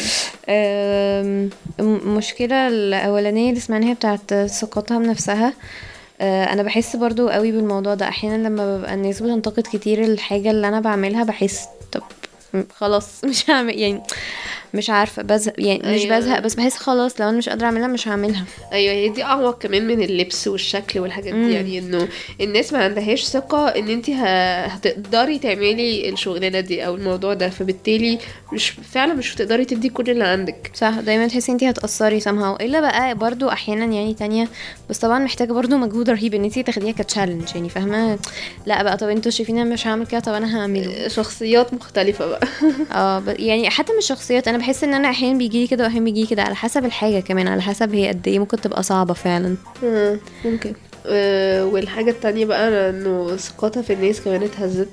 آم، المشكلة الأولانية اللي سمعناها بتاعت ثقتها بنفسها آه، أنا بحس برضو قوي بالموضوع ده أحيانا لما ببقى الناس بتنتقد كتير الحاجة اللي أنا بعملها بحس طب م- خلاص مش هعمل يعني مش عارفة بزهق يعني مش أيوة. بزهق بس بحس خلاص لو أنا مش قادرة أعملها مش هعملها ايوه هي دي اعمق كمان من اللبس والشكل والحاجات مم. دي يعني انه الناس ما عندهاش ثقه ان انت هتقدري تعملي الشغلانه دي او الموضوع ده فبالتالي مش فعلا مش هتقدري تدي كل اللي عندك صح دايما تحسي انتي هتأثري somehow الا بقى برضو احيانا يعني تانية بس طبعا محتاجة برضو مجهود رهيب ان انتي تاخديها كتشالنج يعني فاهمة لا بقى طب انتوا شايفين انا مش هعمل كده طب انا هعمله شخصيات مختلفه بقى اه ب- يعني حتى مش شخصيات انا بحس ان انا احيانا بيجيلي كده واحيانا بيجيلي كده على حسب الحاجة كمان على حسب هي قد ايه ممكن تبقى صعبة فعلا مم، ممكن آه، والحاجه التانية بقى انه ثقتها في الناس كمان اتهزت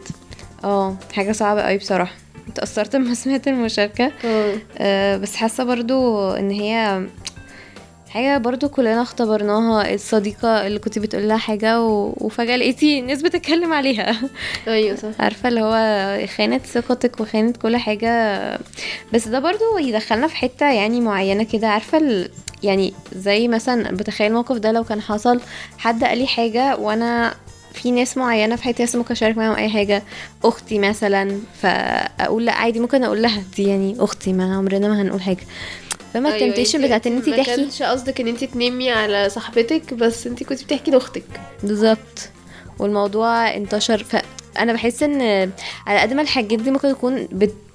اه حاجة صعبة قوي بصراحة اتأثرت لما سمعت المشاركة اه آه، بس حاسة برضو ان هي حاجة برضو كلنا اختبرناها الصديقة اللي كنت بتقول لها حاجة و... وفجأة لقيتي الناس بتتكلم عليها ايوه صح عارفة اللي هو خانت ثقتك وخانت كل حاجة بس ده برضو يدخلنا في حتة يعني معينة كده عارفة ال... يعني زي مثلا بتخيل الموقف ده لو كان حصل حد قال لي حاجة وانا في ناس معينة في حياتي لسه ممكن اشارك معاهم اي حاجة اختي مثلا فاقول لا عادي ممكن اقول لها دي يعني اختي ما عمرنا ما هنقول حاجة فما أيوة، التمتيشن انت- بتاعت ان انت ما تحكي كانش قصدك ان انت تنمي على صاحبتك بس انت كنت بتحكي لاختك بالظبط والموضوع انتشر فانا بحس ان على قد ما الحاجات دي ممكن تكون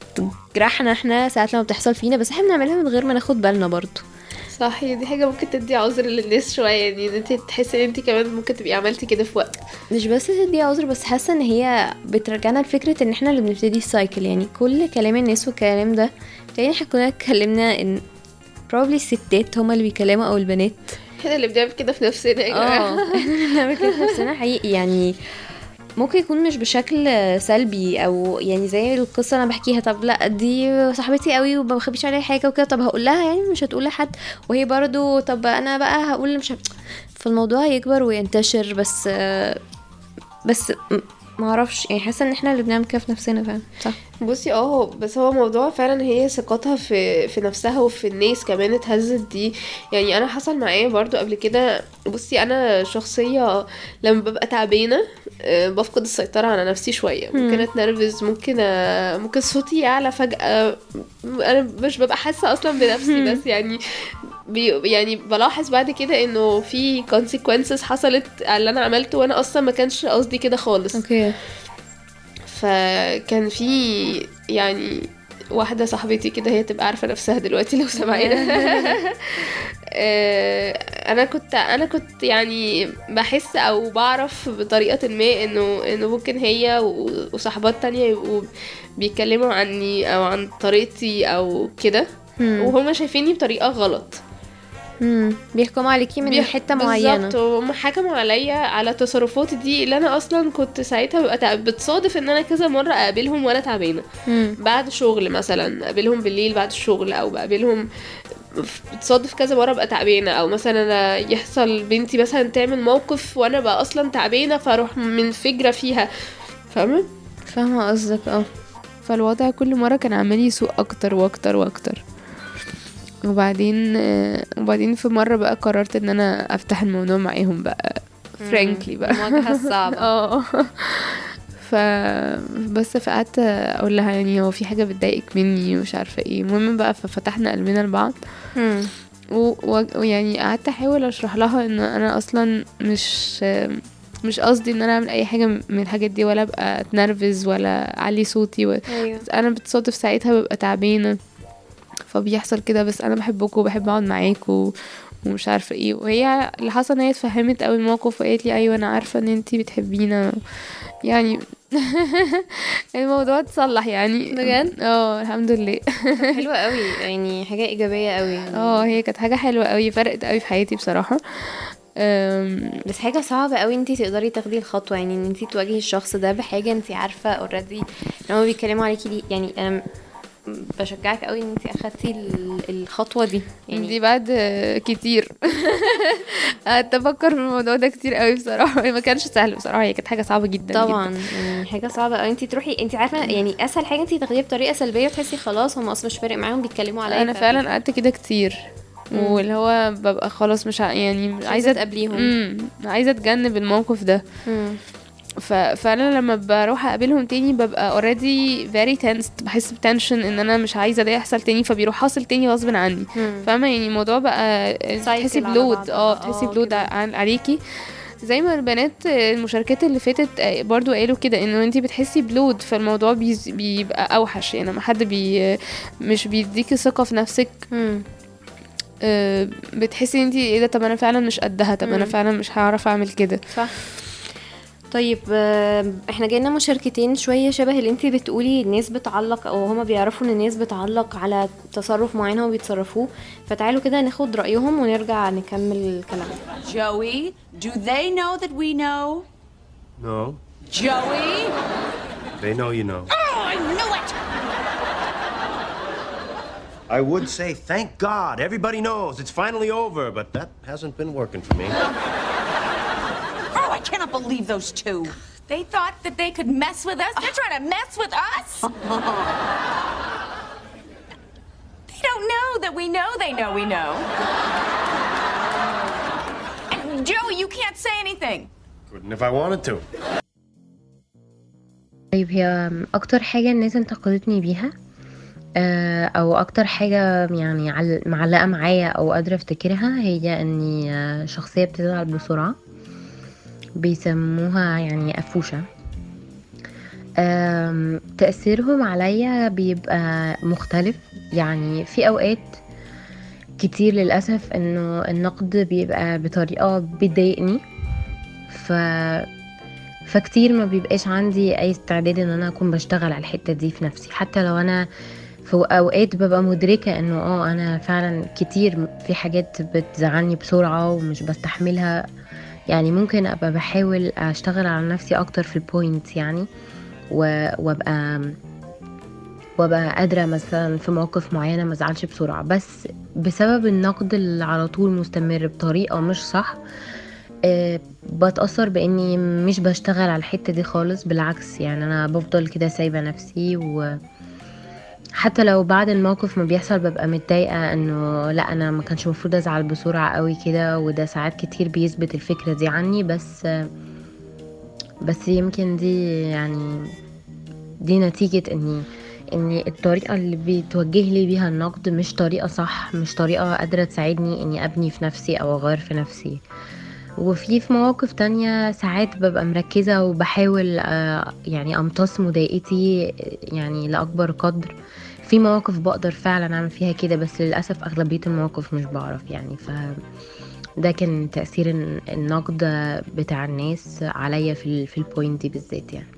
بتجرحنا احنا ساعات لما بتحصل فينا بس احنا بنعملها من غير ما ناخد بالنا برضو صح هي دي حاجه ممكن تدي عذر للناس شويه يعني ان انت تحسي ان انت كمان ممكن تبقي عملتي كده في وقت مش بس تدي عذر بس حاسه ان هي بترجعنا لفكره ان احنا اللي بنبتدي السايكل يعني كل كلام الناس والكلام ده تاني احنا كنا اتكلمنا ان probably الستات هما اللي بيكلموا او البنات احنا اللي بنعمل كده في نفسنا يا جماعه اه احنا بنعمل كده في نفسنا حقيقي يعني ممكن يكون مش بشكل سلبي او يعني زي القصه اللي انا بحكيها طب لا دي صاحبتي قوي وما بخبيش عليها حاجه وكده طب هقول لها يعني مش هتقول لحد وهي برضو طب انا بقى هقول مش ه... فالموضوع يكبر وينتشر بس بس م- معرفش يعني حاسه ان احنا اللي بنعمل كده في نفسنا فعلا صح بصي اه هو- بس هو موضوع فعلا هي ثقتها في في نفسها وفي الناس كمان اتهزت دي يعني انا حصل معايا برضو قبل كده بصي انا شخصية لما ببقى تعبانة آه، بفقد السيطرة على نفسي شوية ممكن اتنرفز ممكن آه، ممكن صوتي يعلى فجأة انا مش ببقى حاسة اصلا بنفسي بس يعني بي يعني بلاحظ بعد كده انه في consequences حصلت على اللي انا عملته وانا اصلا ما كانش قصدي كده خالص اوكي فكان في يعني واحدة صاحبتي كده هي تبقى عارفة نفسها دلوقتي لو سمعينا آه، انا كنت انا كنت يعني بحس او بعرف بطريقة ما انه انه ممكن هي و- وصاحبات تانية يبقوا بيتكلموا عني او عن طريقتي او كده وهما شايفيني بطريقة غلط امم بيحكموا عليكي من بيح- حته معينه بالظبط وهم حكموا عليا على تصرفاتي دي اللي انا اصلا كنت ساعتها ببقى تع- بتصادف ان انا كذا مره اقابلهم وانا تعبانه مم. بعد شغل مثلا اقابلهم بالليل بعد الشغل او بقابلهم بتصادف كذا مره ابقى تعبانه او مثلا أنا يحصل بنتي مثلا تعمل موقف وانا بقى اصلا تعبانه فاروح منفجره فيها فاهمه فاهمه قصدك اه فالوضع كل مرة كان عمال يسوء أكتر وأكتر وأكتر وبعدين آه، وبعدين في مرة بقى قررت إن أنا أفتح الموضوع معاهم بقى فرانكلي بقى المواجهه الصعبه اه ف بس فقعدت اقول لها يعني هو في حاجه بتضايقك مني ومش عارفه ايه المهم بقى ففتحنا قلبنا لبعض مم. و- و- ويعني قعدت احاول اشرح لها ان انا اصلا مش مش قصدي ان انا اعمل اي حاجه من الحاجات دي ولا ابقى اتنرفز ولا اعلي صوتي و... ايوه بس انا بتصادف ساعتها ببقى تعبانه فبيحصل كده بس انا بحبكم وبحب اقعد معاكم ومش عارفه ايه وهي اللي حصل ان هي اتفهمت قوي الموقف وقالت لي ايوه انا عارفه ان انتي بتحبينا يعني الموضوع اتصلح يعني بجد؟ اه الحمد لله حلوه قوي يعني حاجه ايجابيه قوي يعني اه هي كانت حاجه حلوه قوي فرقت قوي في حياتي بصراحه أم، بس حاجة صعبة قوي انتي تقدري تاخدي الخطوة يعني ان انتي تواجهي الشخص ده بحاجة انتي عارفة اوريدي ان هما بيتكلموا عليكي دي يعني انا بشجعك قوي ان انتي اخدتي ال- الخطوة دي يعني دي بعد آه، كتير قعدت افكر في الموضوع ده كتير قوي بصراحه ما كانش سهل بصراحه هي كانت حاجه صعبه جدا طبعا جدا. يعني حاجة صعبة قوي انتي تروحي انتي عارفة يعني اسهل حاجة انتي تاخديها بطريقة سلبية وتحسي خلاص هم اصلا مش فارق معاهم بيتكلموا عليا انا ف- فعلا قعدت كده كتير مم. واللي هو ببقى خلاص مش ع- يعني مش عايزه تقابليهم امم عايزه اتجنب الموقف ده مم. ففعلا لما بروح اقابلهم تاني ببقى اوريدي very tensed بحس بتنشن ان انا مش عايزه ده يحصل تاني فبيروح حاصل تاني غصب عني مم. فاهمه يعني الموضوع بقى بتحسي على بلود بعضها. اه بتحسي اه بلود كده. ع- عليكي زي ما البنات المشاركات اللي فاتت برضو قالوا كده انه انتي بتحسي بلود فالموضوع بيز- بيبقى اوحش يعني لما حد بي مش بيديكي ثقه في نفسك مم. آه، بتحسي انتي ايه ده طب انا فعلا مش قدها طب انا مم. فعلا مش هعرف اعمل كده صح طيب آه، احنا جاينا مشاركتين شوية شبه اللي انتي بتقولي الناس بتعلق او هما بيعرفوا ان الناس بتعلق على تصرف معين هما بيتصرفوه فتعالوا كده ناخد رأيهم ونرجع نكمل الكلام Joey, do they know that we know? No. Joey? They know you know. Oh, I knew it! I would say, thank God, everybody knows it's finally over, but that hasn't been working for me. Oh, I cannot believe those two. They thought that they could mess with us. They're trying to mess with us. they don't know that we know they know we know. And Joey, you can't say anything. Couldn't if I wanted to. طيب هي اكتر حاجة الناس انتقدتني بيها آه، او اكتر حاجة يعني عل- معلقة معايا او قادرة افتكرها هي اني آه، شخصية بتزعل بسرعة بيسموها يعني قفوشة آم، تأثيرهم عليا بيبقى مختلف يعني في اوقات كتير للأسف انه النقد بيبقى بطريقة بتضايقني ف فكتير ما بيبقاش عندي اي استعداد ان انا اكون بشتغل على الحته دي في نفسي حتى لو انا في اوقات ببقى مدركه انه اه انا فعلا كتير في حاجات بتزعلني بسرعه ومش بستحملها يعني ممكن ابقى بحاول اشتغل على نفسي اكتر في البوينت يعني و- وابقى وابقى قادره مثلا في مواقف معينه ما ازعلش بسرعه بس بسبب النقد اللي على طول مستمر بطريقه مش صح آه، بتأثر بإني مش بشتغل على الحتة دي خالص بالعكس يعني أنا بفضل كده سايبة نفسي و حتى لو بعد الموقف ما بيحصل ببقى متضايقة انه لا انا ما كانش المفروض ازعل بسرعة قوي كده وده ساعات كتير بيثبت الفكرة دي عني بس بس يمكن دي يعني دي نتيجة اني ان الطريقة اللي بيتوجه لي بيها النقد مش طريقة صح مش طريقة قادرة تساعدني اني ابني في نفسي او اغير في نفسي وفي في مواقف تانية ساعات ببقى مركزة وبحاول آه، يعني امتص مضايقتي يعني لأكبر قدر في مواقف بقدر فعلا اعمل فيها كده بس للأسف أغلبية المواقف مش بعرف يعني ف ده كان تأثير الن- النقد بتاع الناس عليا في ال- في البوينت دي بالذات يعني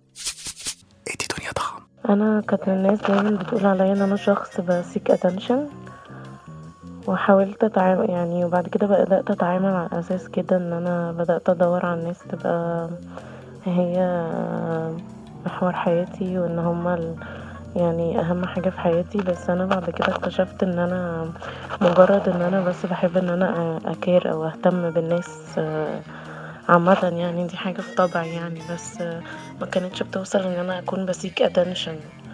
انا كانت الناس دايما بتقول عليا ان انا شخص بسيك اتنشن وحاولت اتعامل يعني وبعد كده بدات اتعامل على اساس كده ان انا بدات ادور على الناس تبقى هي محور حياتي وان هما ال... يعني اهم حاجه في حياتي بس انا بعد كده اكتشفت ان انا مجرد ان انا بس بحب ان انا اكير او اهتم بالناس آه، عامة يعني دي حاجة في طبعي يعني بس آه، ما كانتش بتوصل ان انا اكون بسيك اتنشن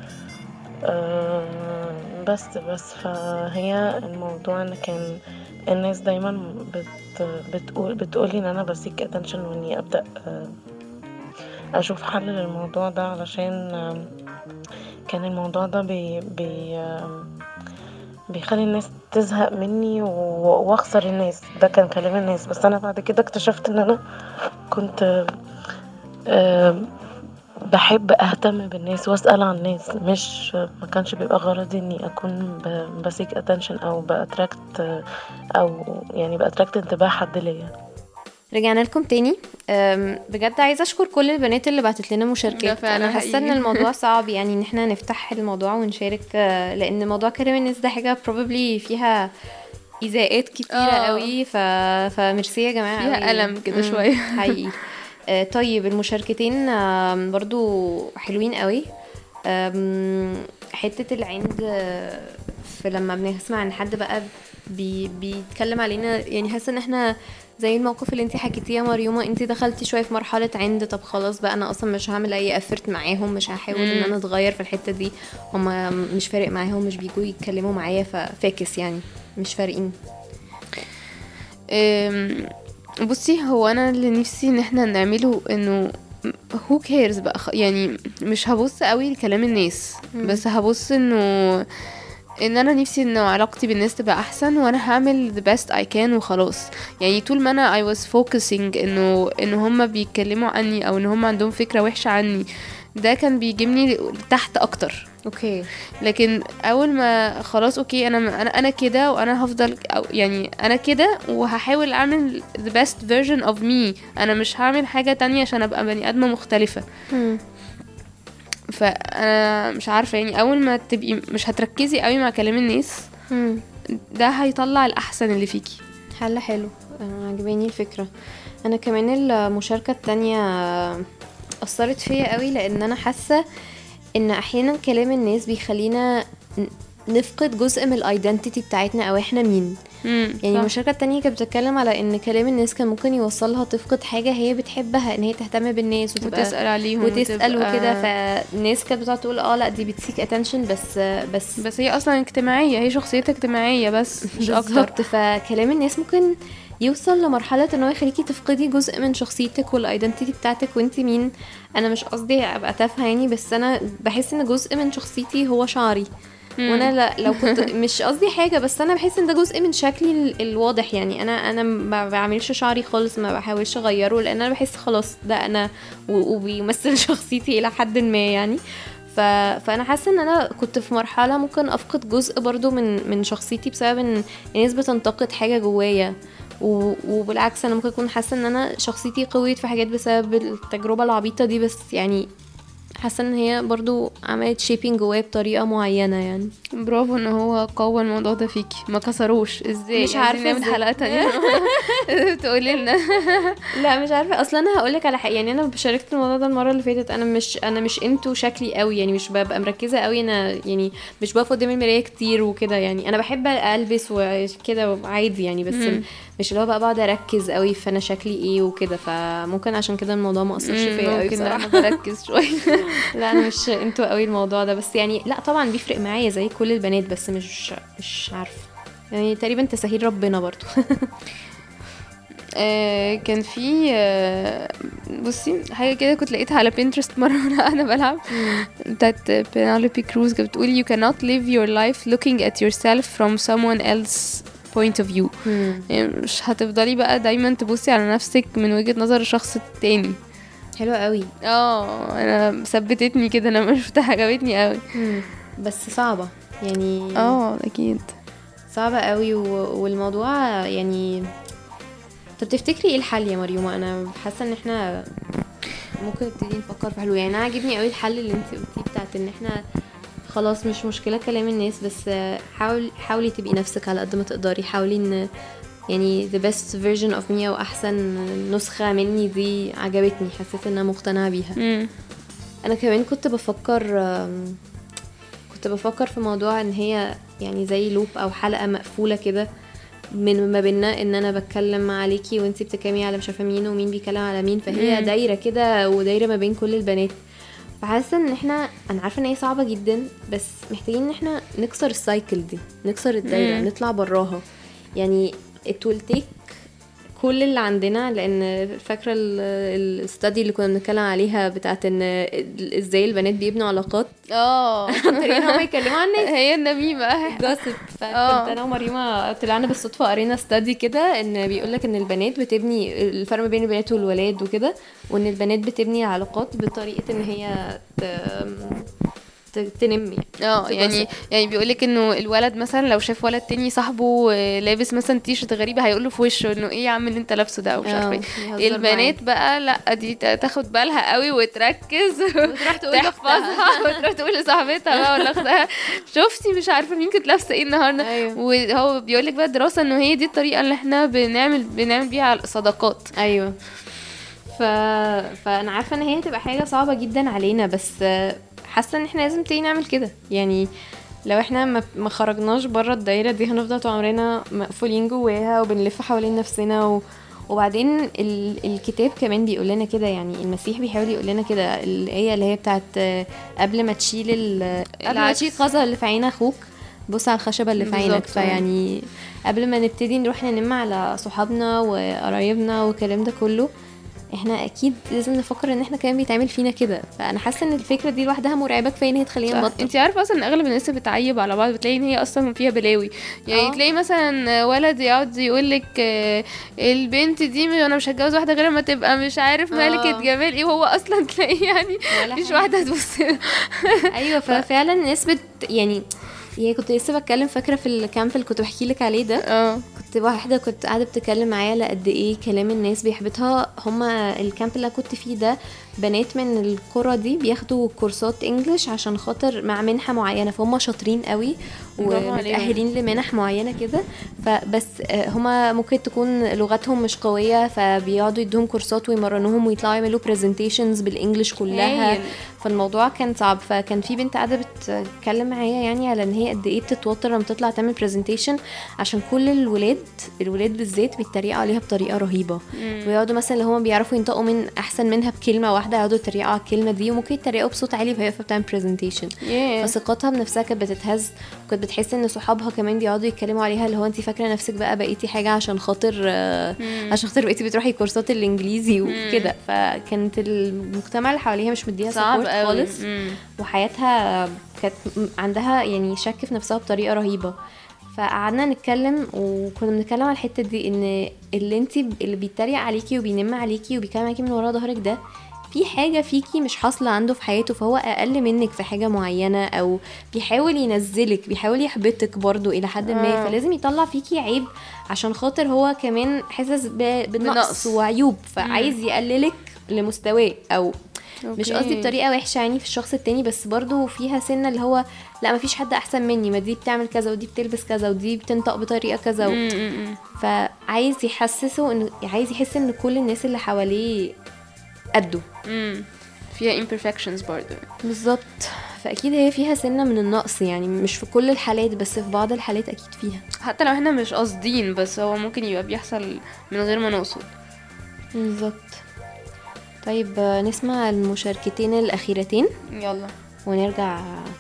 بس بس فهي الموضوع ان كان الناس دايما بت بتقول بتقولي ان انا بسيك اتنشن واني ابدا آه، اشوف حل للموضوع ده علشان آم، كان الموضوع ده بي بي آم، بيخلي الناس تزهق مني و- واخسر الناس ده كان كلام الناس بس انا بعد كده اكتشفت ان انا كنت آم، بحب اهتم بالناس واسال عن الناس مش ما كانش بيبقى غرضي اني اكون ب- بسيك اتنشن او باتراكت او يعني باتراكت انتباه حد ليا رجعنا لكم تاني أم، بجد عايزه اشكر كل البنات اللي بعتت لنا مشاركات ده فعلا انا حاسه ان حقيقي. الموضوع صعب يعني ان احنا نفتح الموضوع ونشارك آه، لان موضوع كلام الناس ده حاجه probably فيها ايذاءات كتيره آه. قوي ف... فميرسي يا جماعه فيها قوي. ألم كده مم، شوية. حقيقي آه، طيب المشاركتين آم، برضو حلوين قوي آم، حته العند آه، في لما بنسمع ان حد بقى بي بيتكلم علينا يعني حاسه ان احنا زي الموقف اللي انت حكيتيه يا مريومه انت دخلتي شويه في مرحله عند طب خلاص بقى انا اصلا مش هعمل اي افرت معاهم مش هحاول ان مم. انا اتغير في الحته دي هم مش فارق معاهم مش بيجوا يتكلموا معايا ففاكس يعني مش فارقين أم، بصي هو انا اللي نفسي ان احنا نعمله انه who cares بقى خ- يعني مش هبص قوي لكلام الناس مم. بس هبص انه ان انا نفسي انه علاقتي بالناس تبقى احسن وانا هعمل the best I can وخلاص يعني طول ما انا I was focusing انه ان هم بيتكلموا عني او ان هم عندهم فكرة وحشة عني ده كان بيجيبني تحت اكتر اوكي لكن اول ما خلاص اوكي انا انا انا كده وانا هفضل أو يعني انا كده وهحاول اعمل the best version of me انا مش هعمل حاجة تانية عشان ابقى بني ادمة مختلفة فانا مش عارفة يعني اول ما تبقي مش هتركزي قوي مع كلام الناس ده هيطلع الاحسن اللي فيكي حل حلو أنا عجباني الفكرة انا كمان المشاركة التانية اثرت فيا قوي لان انا حاسة ان احيانا كلام الناس بيخلينا ن- نفقد جزء من الايدنتيتي بتاعتنا او احنا مين يعني صح. المشاركة التانية كانت بتتكلم على ان كلام الناس كان ممكن يوصلها تفقد حاجة هي بتحبها ان هي تهتم بالناس وتبقى وتسأل عليهم وتسأل وتبقى- وكده فالناس كانت بتقعد تقول اه لا دي بتسيك اتنشن بس بس بس هي اصلا اجتماعية هي شخصيتها اجتماعية بس مش اكتر بالظبط فكلام الناس ممكن يوصل لمرحلة ان هو يخليكي تفقدي جزء من شخصيتك والايدنتيتي بتاعتك وانت مين انا مش قصدي ابقى تافهة يعني بس انا بحس ان جزء من شخصيتي هو شعري مم. وانا لا لو كنت مش قصدي حاجه بس انا بحس ان ده جزء من شكلي ال- الواضح يعني انا انا ما بعملش شعري خالص ما بحاولش اغيره لان انا بحس خلاص ده انا و- وبيمثل شخصيتي الى حد ما يعني ف... فانا حاسه ان انا كنت في مرحله ممكن افقد جزء برضو من من شخصيتي بسبب ان الناس بتنتقد حاجه جوايا و... وبالعكس انا ممكن اكون حاسه ان انا شخصيتي قويت في حاجات بسبب التجربه العبيطه دي بس يعني حاسه ان هي برضو عملت شيبينج جوايا بطريقه معينه يعني برافو ان هو قوى الموضوع ده فيكي ما كسروش ازاي مش عايزين عارفة نعمل ازاي. حلقه تانية تقولي لنا لا مش عارفه اصلا انا هقول لك على حاجه يعني انا شاركت الموضوع ده المره اللي فاتت انا مش انا مش انتو شكلي قوي يعني مش ببقى مركزه قوي انا يعني مش بقف قدام المرايه كتير وكده يعني انا بحب البس وكده عادي يعني بس مم. مش اللي هو بقى بقعد اركز قوي في انا شكلي ايه وكده فممكن عشان كده الموضوع ما اثرش مم، فيا قوي ممكن لا، بصراحه انا بركز شويه لا انا مش انتو قوي الموضوع ده بس يعني لا طبعا بيفرق معايا زي كل البنات بس مش مش عارفه يعني تقريبا تسهيل ربنا برضو آه، كان في آه، بصي حاجه كده كنت لقيتها على بنترست مره وانا قاعده بلعب بتاعت بينالوبي كروز كانت بتقول you cannot live your life looking at yourself from someone else point of view يعني مش هتفضلي بقى دايما تبصي على نفسك من وجهة نظر الشخص التاني حلوة قوي اه انا ثبتتني كده انا ما شفتها عجبتني قوي بس صعبة يعني اه اكيد صعبة قوي و... والموضوع يعني طب تفتكري ايه الحل يا مريومة انا حاسة ان احنا ممكن نبتدي نفكر في حلول يعني انا عاجبني قوي الحل اللي انت قلتيه بتاعت ان احنا خلاص مش مشكلة كلام الناس بس حاول حاولي تبقي نفسك على قد ما تقدري حاولي ان يعني the best version of me او احسن نسخة مني دي عجبتني حسيت ان انا مقتنعة بيها مم. انا كمان كنت بفكر آم، كنت بفكر في موضوع ان هي يعني زي لوب او حلقه مقفوله كده من ما بينا ان انا بتكلم عليكي وانتي بتتكلمي على مش عارفه مين ومين بيتكلم على مين فهي مم. دايره كده ودايره ما بين كل البنات فحاسه ان احنا انا عارفه ان هي صعبه جدا بس محتاجين ان احنا نكسر السايكل دي نكسر الدايره مم. نطلع براها يعني it will take كل اللي عندنا لان فاكره الاستادي اللي كنا بنتكلم عليها بتاعت ان ازاي البنات بيبنوا علاقات اه عن طريق ان هم يتكلموا عن الناس هي النميمه جوسب فكنت آه. انا ومريمه طلعنا بالصدفه قرينا استادي كده ان بيقول لك ان البنات بتبني الفرق ما بين البنات والولاد وكده وان البنات بتبني علاقات بطريقه ان هي ت... ت- تنم يعني اه يعني يعني بيقولك انه الولد مثلا لو شاف ولد تاني صاحبه آه، لابس مثلا تيشرت غريبه هيقوله في وشه انه ايه يا عم اللي انت لابسه ده او مش عارفه اه، ايه يهزر البنات بقى لا دي تا- تاخد بالها قوي وتركز وتروح تقول تحفظها وتروح تقول لصاحبتها بقى ولا اختها شفتي مش عارفه مين كانت لابسه ايه النهارده وهو بيقولك بقى دراسه انه هي دي الطريقه اللي احنا بنعمل بنعمل بيها الصداقات ايوه ف... فانا عارفه ان هي هتبقى حاجه صعبه جدا علينا بس آه، حاسه ان احنا لازم تيجي نعمل كده يعني لو احنا ما, ما خرجناش بره الدايره دي هنفضل طول عمرنا مقفولين جواها وبنلف حوالين نفسنا و... وبعدين ال... الكتاب كمان بيقول لنا كده يعني المسيح بيحاول يقول لنا كده الايه اللي هي بتاعت آه، قبل ما تشيل ال... قبل ما العكس. تشيل القذى اللي في عين اخوك بص على الخشبه اللي في عينك بالظبط. فيعني قبل ما نبتدي نروح ننم على صحابنا وقرايبنا والكلام ده كله احنا اكيد لازم نفكر ان احنا كمان بيتعمل فينا كده فانا حاسه ان الفكره دي لوحدها مرعبه كفايه ان هي تخلينا نبطل انت عارفه اصلا ان اغلب الناس اللي بتعيب على بعض بتلاقي ان هي اصلا فيها بلاوي يعني اه. تلاقي مثلا ولد يقعد يقول لك البنت دي م- انا مش هتجوز واحده غير ما تبقى مش عارف ملكه اه. جمال ايه وهو اصلا تلاقيه يعني مفيش واحده تبص له. ايوه ففعلا الناس بت يعني هي كنت لسه بتكلم فاكره في الكامب اللي كنت بحكي لك عليه ده اه كنت واحده كنت قاعده بتتكلم معايا على قد ايه كلام الناس بيحبطها هما الكامب اللي أنا كنت فيه ده بنات من القرى دي بياخدوا كورسات انجلش عشان خاطر مع منحه معينه فهم شاطرين قوي برافو عليهم. ومتاهلين لمنح معينه كده فبس آه، هما ممكن تكون لغتهم مش قويه فبيقعدوا يدوهم كورسات ويمرنوهم ويطلعوا يعملوا برزنتيشنز بالانجلش كلها هايل. فالموضوع كان صعب فكان في بنت قاعده بتتكلم معايا يعني على ان هي قد ايه بتتوتر لما تطلع تعمل برزنتيشن عشان كل الولاد الولاد بالذات بيتريقوا عليها بطريقه رهيبه مم. ويقعدوا مثلا اللي هم بيعرفوا ينطقوا من احسن منها بكلمه واحده يقعدوا يتريقوا على الكلمه دي وممكن يتريقوا بصوت عالي وهي واقفه بتعمل برزنتيشن Yeah. فثقتها بنفسها كانت بتتهز وكانت بتحس ان صحابها كمان بيقعدوا يتكلموا عليها اللي هو انت فاكره نفسك بقى بقيتي حاجه عشان خاطر آه، مم. عشان خاطر بقيتي بتروحي كورسات الانجليزي وكده فكانت المجتمع اللي حواليها مش مديها صعب سبورت قوي. خالص مم. وحياتها كانت م- عندها يعني شك في نفسها بطريقه رهيبه فقعدنا نتكلم وكنا بنتكلم على الحته دي ان اللي انت اللي بيتريق عليكي وبينم عليكي وبيتكلم عليكي من ورا ظهرك ده في حاجة فيكي مش حاصلة عنده في حياته فهو أقل منك في حاجة معينة أو بيحاول ينزلك بيحاول يحبطك برضو إلى حد ما آه. فلازم يطلع فيكي عيب عشان خاطر هو كمان حاسس ب- بالنقص بنقص. وعيوب فعايز يقللك لمستواه أو مش أوكي. قصدي بطريقه وحشه يعني في الشخص التاني بس برضو فيها سنه اللي هو لا مفيش حد احسن مني ما دي بتعمل كذا ودي بتلبس كذا ودي بتنطق بطريقه كذا و... مم، مم، مم. فعايز يحسسه انه عايز يحس ان كل الناس اللي حواليه قده مم. فيها imperfections برضه بالظبط فاكيد هي فيها سنه من النقص يعني مش في كل الحالات بس في بعض الحالات اكيد فيها حتى لو احنا مش قاصدين بس هو ممكن يبقى بيحصل من غير ما نقصد بالظبط طيب آه، نسمع المشاركتين الاخيرتين يلا ونرجع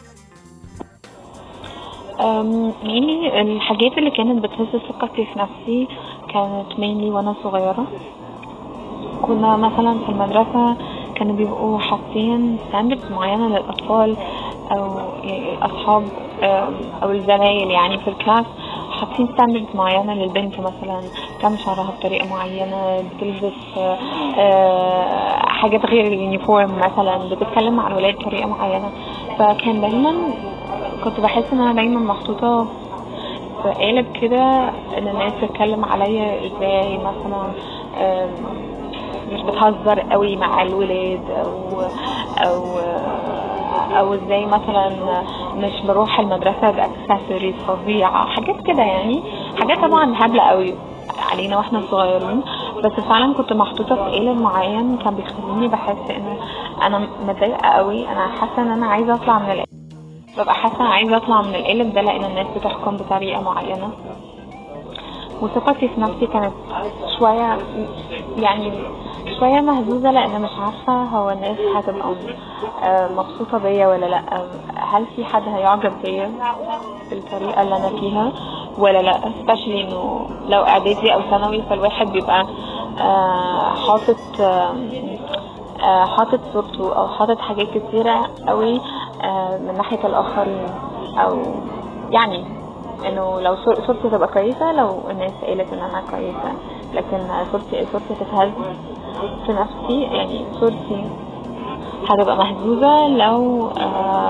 أم، mainly الحاجات اللي كانت بتهز ثقتي في نفسي كانت mainly وانا صغيرة كنا مثلا في المدرسة كانوا بيبقوا حاطين ستاندردز معينة للأطفال أو يعني الأصحاب أم، أو الزمايل يعني في الكلاس حاطين ستاندردز معينة للبنت مثلا تعمل شعرها بطريقة معينة بتلبس آه، آه، حاجات غير اليونيفورم مثلا بتتكلم مع الولاد بطريقة معينة فكان دايما كنت بحس ان انا دايما محطوطة في قالب كده ان الناس تتكلم عليا ازاي مثلا آم، مش بتهزر قوي مع الولاد او او او ازاي مثلا مش بروح المدرسة باكسسوارز فظيعة حاجات كده يعني حاجات طبعا هبلة قوي علينا واحنا صغيرين بس فعلا كنت محطوطة في قالب معين كان بيخليني بحس انه انا متضايقة قوي انا حاسة ان انا عايزة اطلع من القالب ببقى حاسة أنا عايزة أطلع من القالب ده لأن الناس بتحكم بطريقة معينة وثقتي في نفسي كانت شوية يعني شوية مهزوزة لأن مش عارفة هو الناس هتبقى آه، مبسوطة بيا ولا لأ هل في حد هيعجب بيا بالطريقة اللي أنا فيها ولا لأ especially إنه لو إعدادي أو ثانوي فالواحد بيبقى آه، حاطط آم، آه، حاطط صورته او حاطط حاجات كتيرة قوي آه، من ناحية الاخرين او يعني انه لو صور- صورتي تبقى كويسة لو الناس قالت ان انا كويسة لكن صورتي صورتي تتهز في نفسي يعني صورتي هتبقى مهزوزة لو آه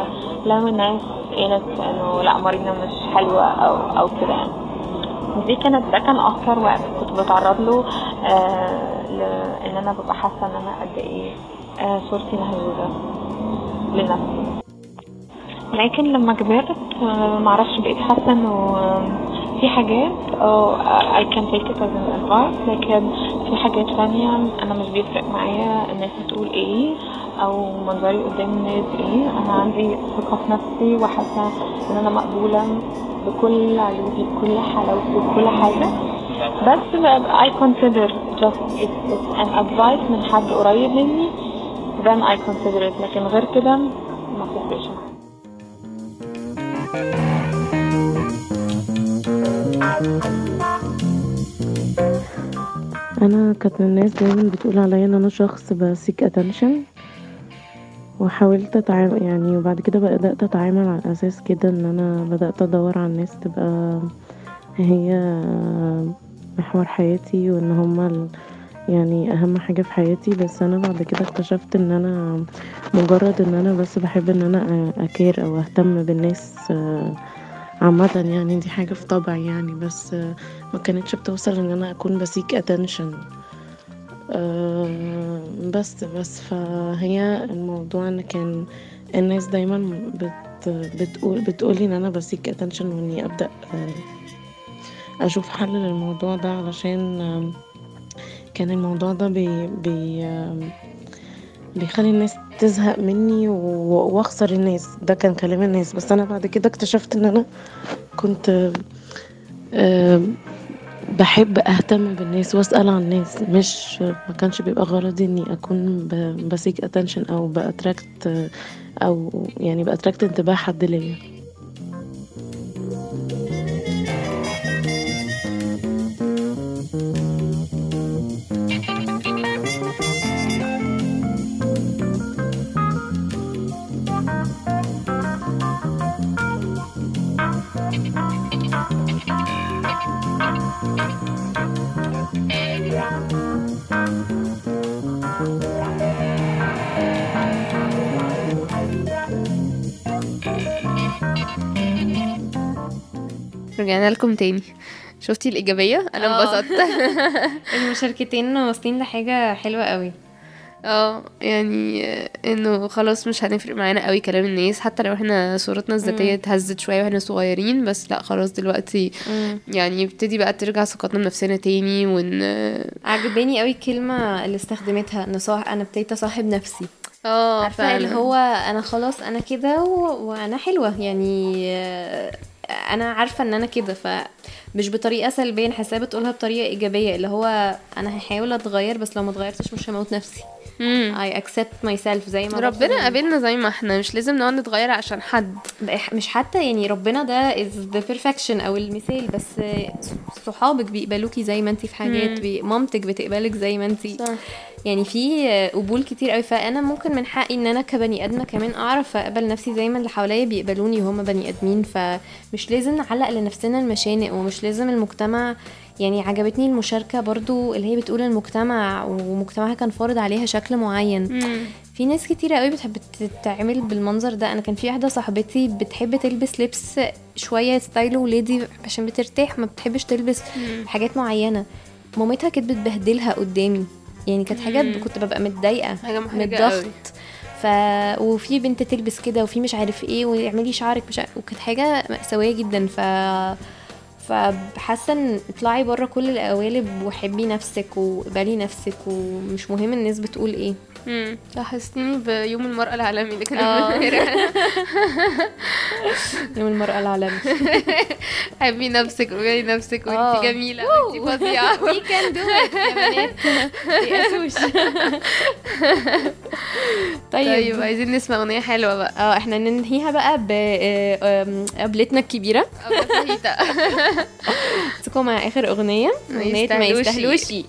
افلام الناس قالت انه لا مارينا مش حلوة او او كده يعني دي كانت ده كان اكتر وقت كنت بتعرض له آه لان انا ببقى حاسه ان انا قد ايه آه صورتي مهزوزه لنفسي لكن لما كبرت آه معرفش بقيت حاسه انه آه، في حاجات اه I can take it as an advice لكن في حاجات تانية انا مش بيفرق معايا الناس بتقول ايه او منظري قدام الناس ايه انا عندي ثقة في نفسي وحاسة ان انا مقبولة بكل عيوبي بكل حلاوتي بكل حاجة بس ب- I consider just it's, it's an advice من حد قريب مني then I consider it لكن غير كده ما بتفرقش معايا انا كانت من الناس دايما بتقول عليا ان انا شخص بسيك اتنشن وحاولت اتعامل يعني وبعد كده بدأت اتعامل على اساس كده ان انا بدأت ادور على الناس تبقى هي محور حياتي وان هما ال- يعني اهم حاجة في حياتي بس انا بعد كده اكتشفت ان انا مجرد ان انا بس بحب ان انا اكير او اهتم بالناس آه، عامة يعني دي حاجة في طبعي يعني بس آه، ما كانتش بتوصل ان انا اكون بسيك اتنشن بس بس فهي الموضوع ان كان الناس دايما بت بتقول بتقولي ان انا بسيك اتنشن واني ابدا آه، اشوف حل للموضوع ده علشان آم، كان الموضوع ده بي بي آم، بيخلي الناس تزهق مني و- واخسر الناس ده كان كلام الناس بس انا بعد كده اكتشفت ان انا كنت آم، بحب اهتم بالناس واسال عن الناس مش ما كانش بيبقى غرضي اني اكون ب- بسيك اتنشن او باتراكت او يعني باتراكت انتباه حد ليا رجعنا لكم تاني شفتي الإيجابية أنا آه. انبسطت المشاركتين واصلين لحاجة حلوة قوي اه يعني آه، انه خلاص مش هنفرق معانا قوي كلام الناس حتى لو احنا صورتنا الذاتية مم. اتهزت شوية واحنا صغيرين بس لا خلاص دلوقتي مم. يعني يبتدي بقى ترجع ثقتنا بنفسنا تاني وان عجباني قوي الكلمة اللي استخدمتها ان صاح انا ابتديت اصاحب نفسي اه عارفة اللي هو انا خلاص انا كده و... وانا حلوة يعني آه، انا عارفة ان انا كده فمش بطريقة سلبية أنا حاساها بتقولها بطريقة ايجابية اللي هو انا هحاول اتغير بس لو ما اتغيرتش مش هموت نفسي I accept myself زي ما ربنا قابلنا زي ما احنا مش لازم نقعد نتغير عشان حد مش حتى يعني ربنا ده is the perfection او المثال بس صحابك بيقبلوكي زي ما انتي في حاجات مم. بي- مامتك بتقبلك زي ما انتي صح. يعني في قبول كتير قوي فانا ممكن من حقي ان انا كبني ادمه كمان اعرف اقبل نفسي زي ما اللي حواليا بيقبلوني وهم بني ادمين فمش لازم نعلق لنفسنا المشانق ومش لازم المجتمع يعني عجبتني المشاركة برضو اللي هي بتقول المجتمع ومجتمعها كان فارض عليها شكل معين في ناس كتيرة قوي بتحب تتعمل بالمنظر ده انا كان في واحدة صاحبتي بتحب تلبس لبس شوية ستايل ولادي عشان بترتاح ما بتحبش تلبس مم. حاجات معينة مامتها كانت بتبهدلها قدامي يعني كانت حاجة مم. كنت ببقى متضايقة حاجة من محرجة قوي. الضغط ف وفي بنت تلبس كده وفي مش عارف ايه واعملي شعرك مش عارف وكانت حاجة مأساوية جدا ف فحاسه ان اطلعي بره كل القوالب وحبي نفسك وقبلي نفسك ومش مهم الناس بتقول ايه امم حسستيني بيوم المرأة العالمي اللي كان آه. امبارح يوم المرأة العالمي حبي نفسك وقولي نفسك آه. وانتي جميلة وانتي فظيعة We can do it يا بنات متيأسوش. طيب طيب. عايزين نسمع أغنية حلوة بقى اه احنا ننهيها بقى ب آه، آم، قبلتنا الكبيرة نسيبكم مع اخر اغنية ما اغنية ما يستاهلوش. يستاهلوش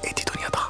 ادي دنيا ضخم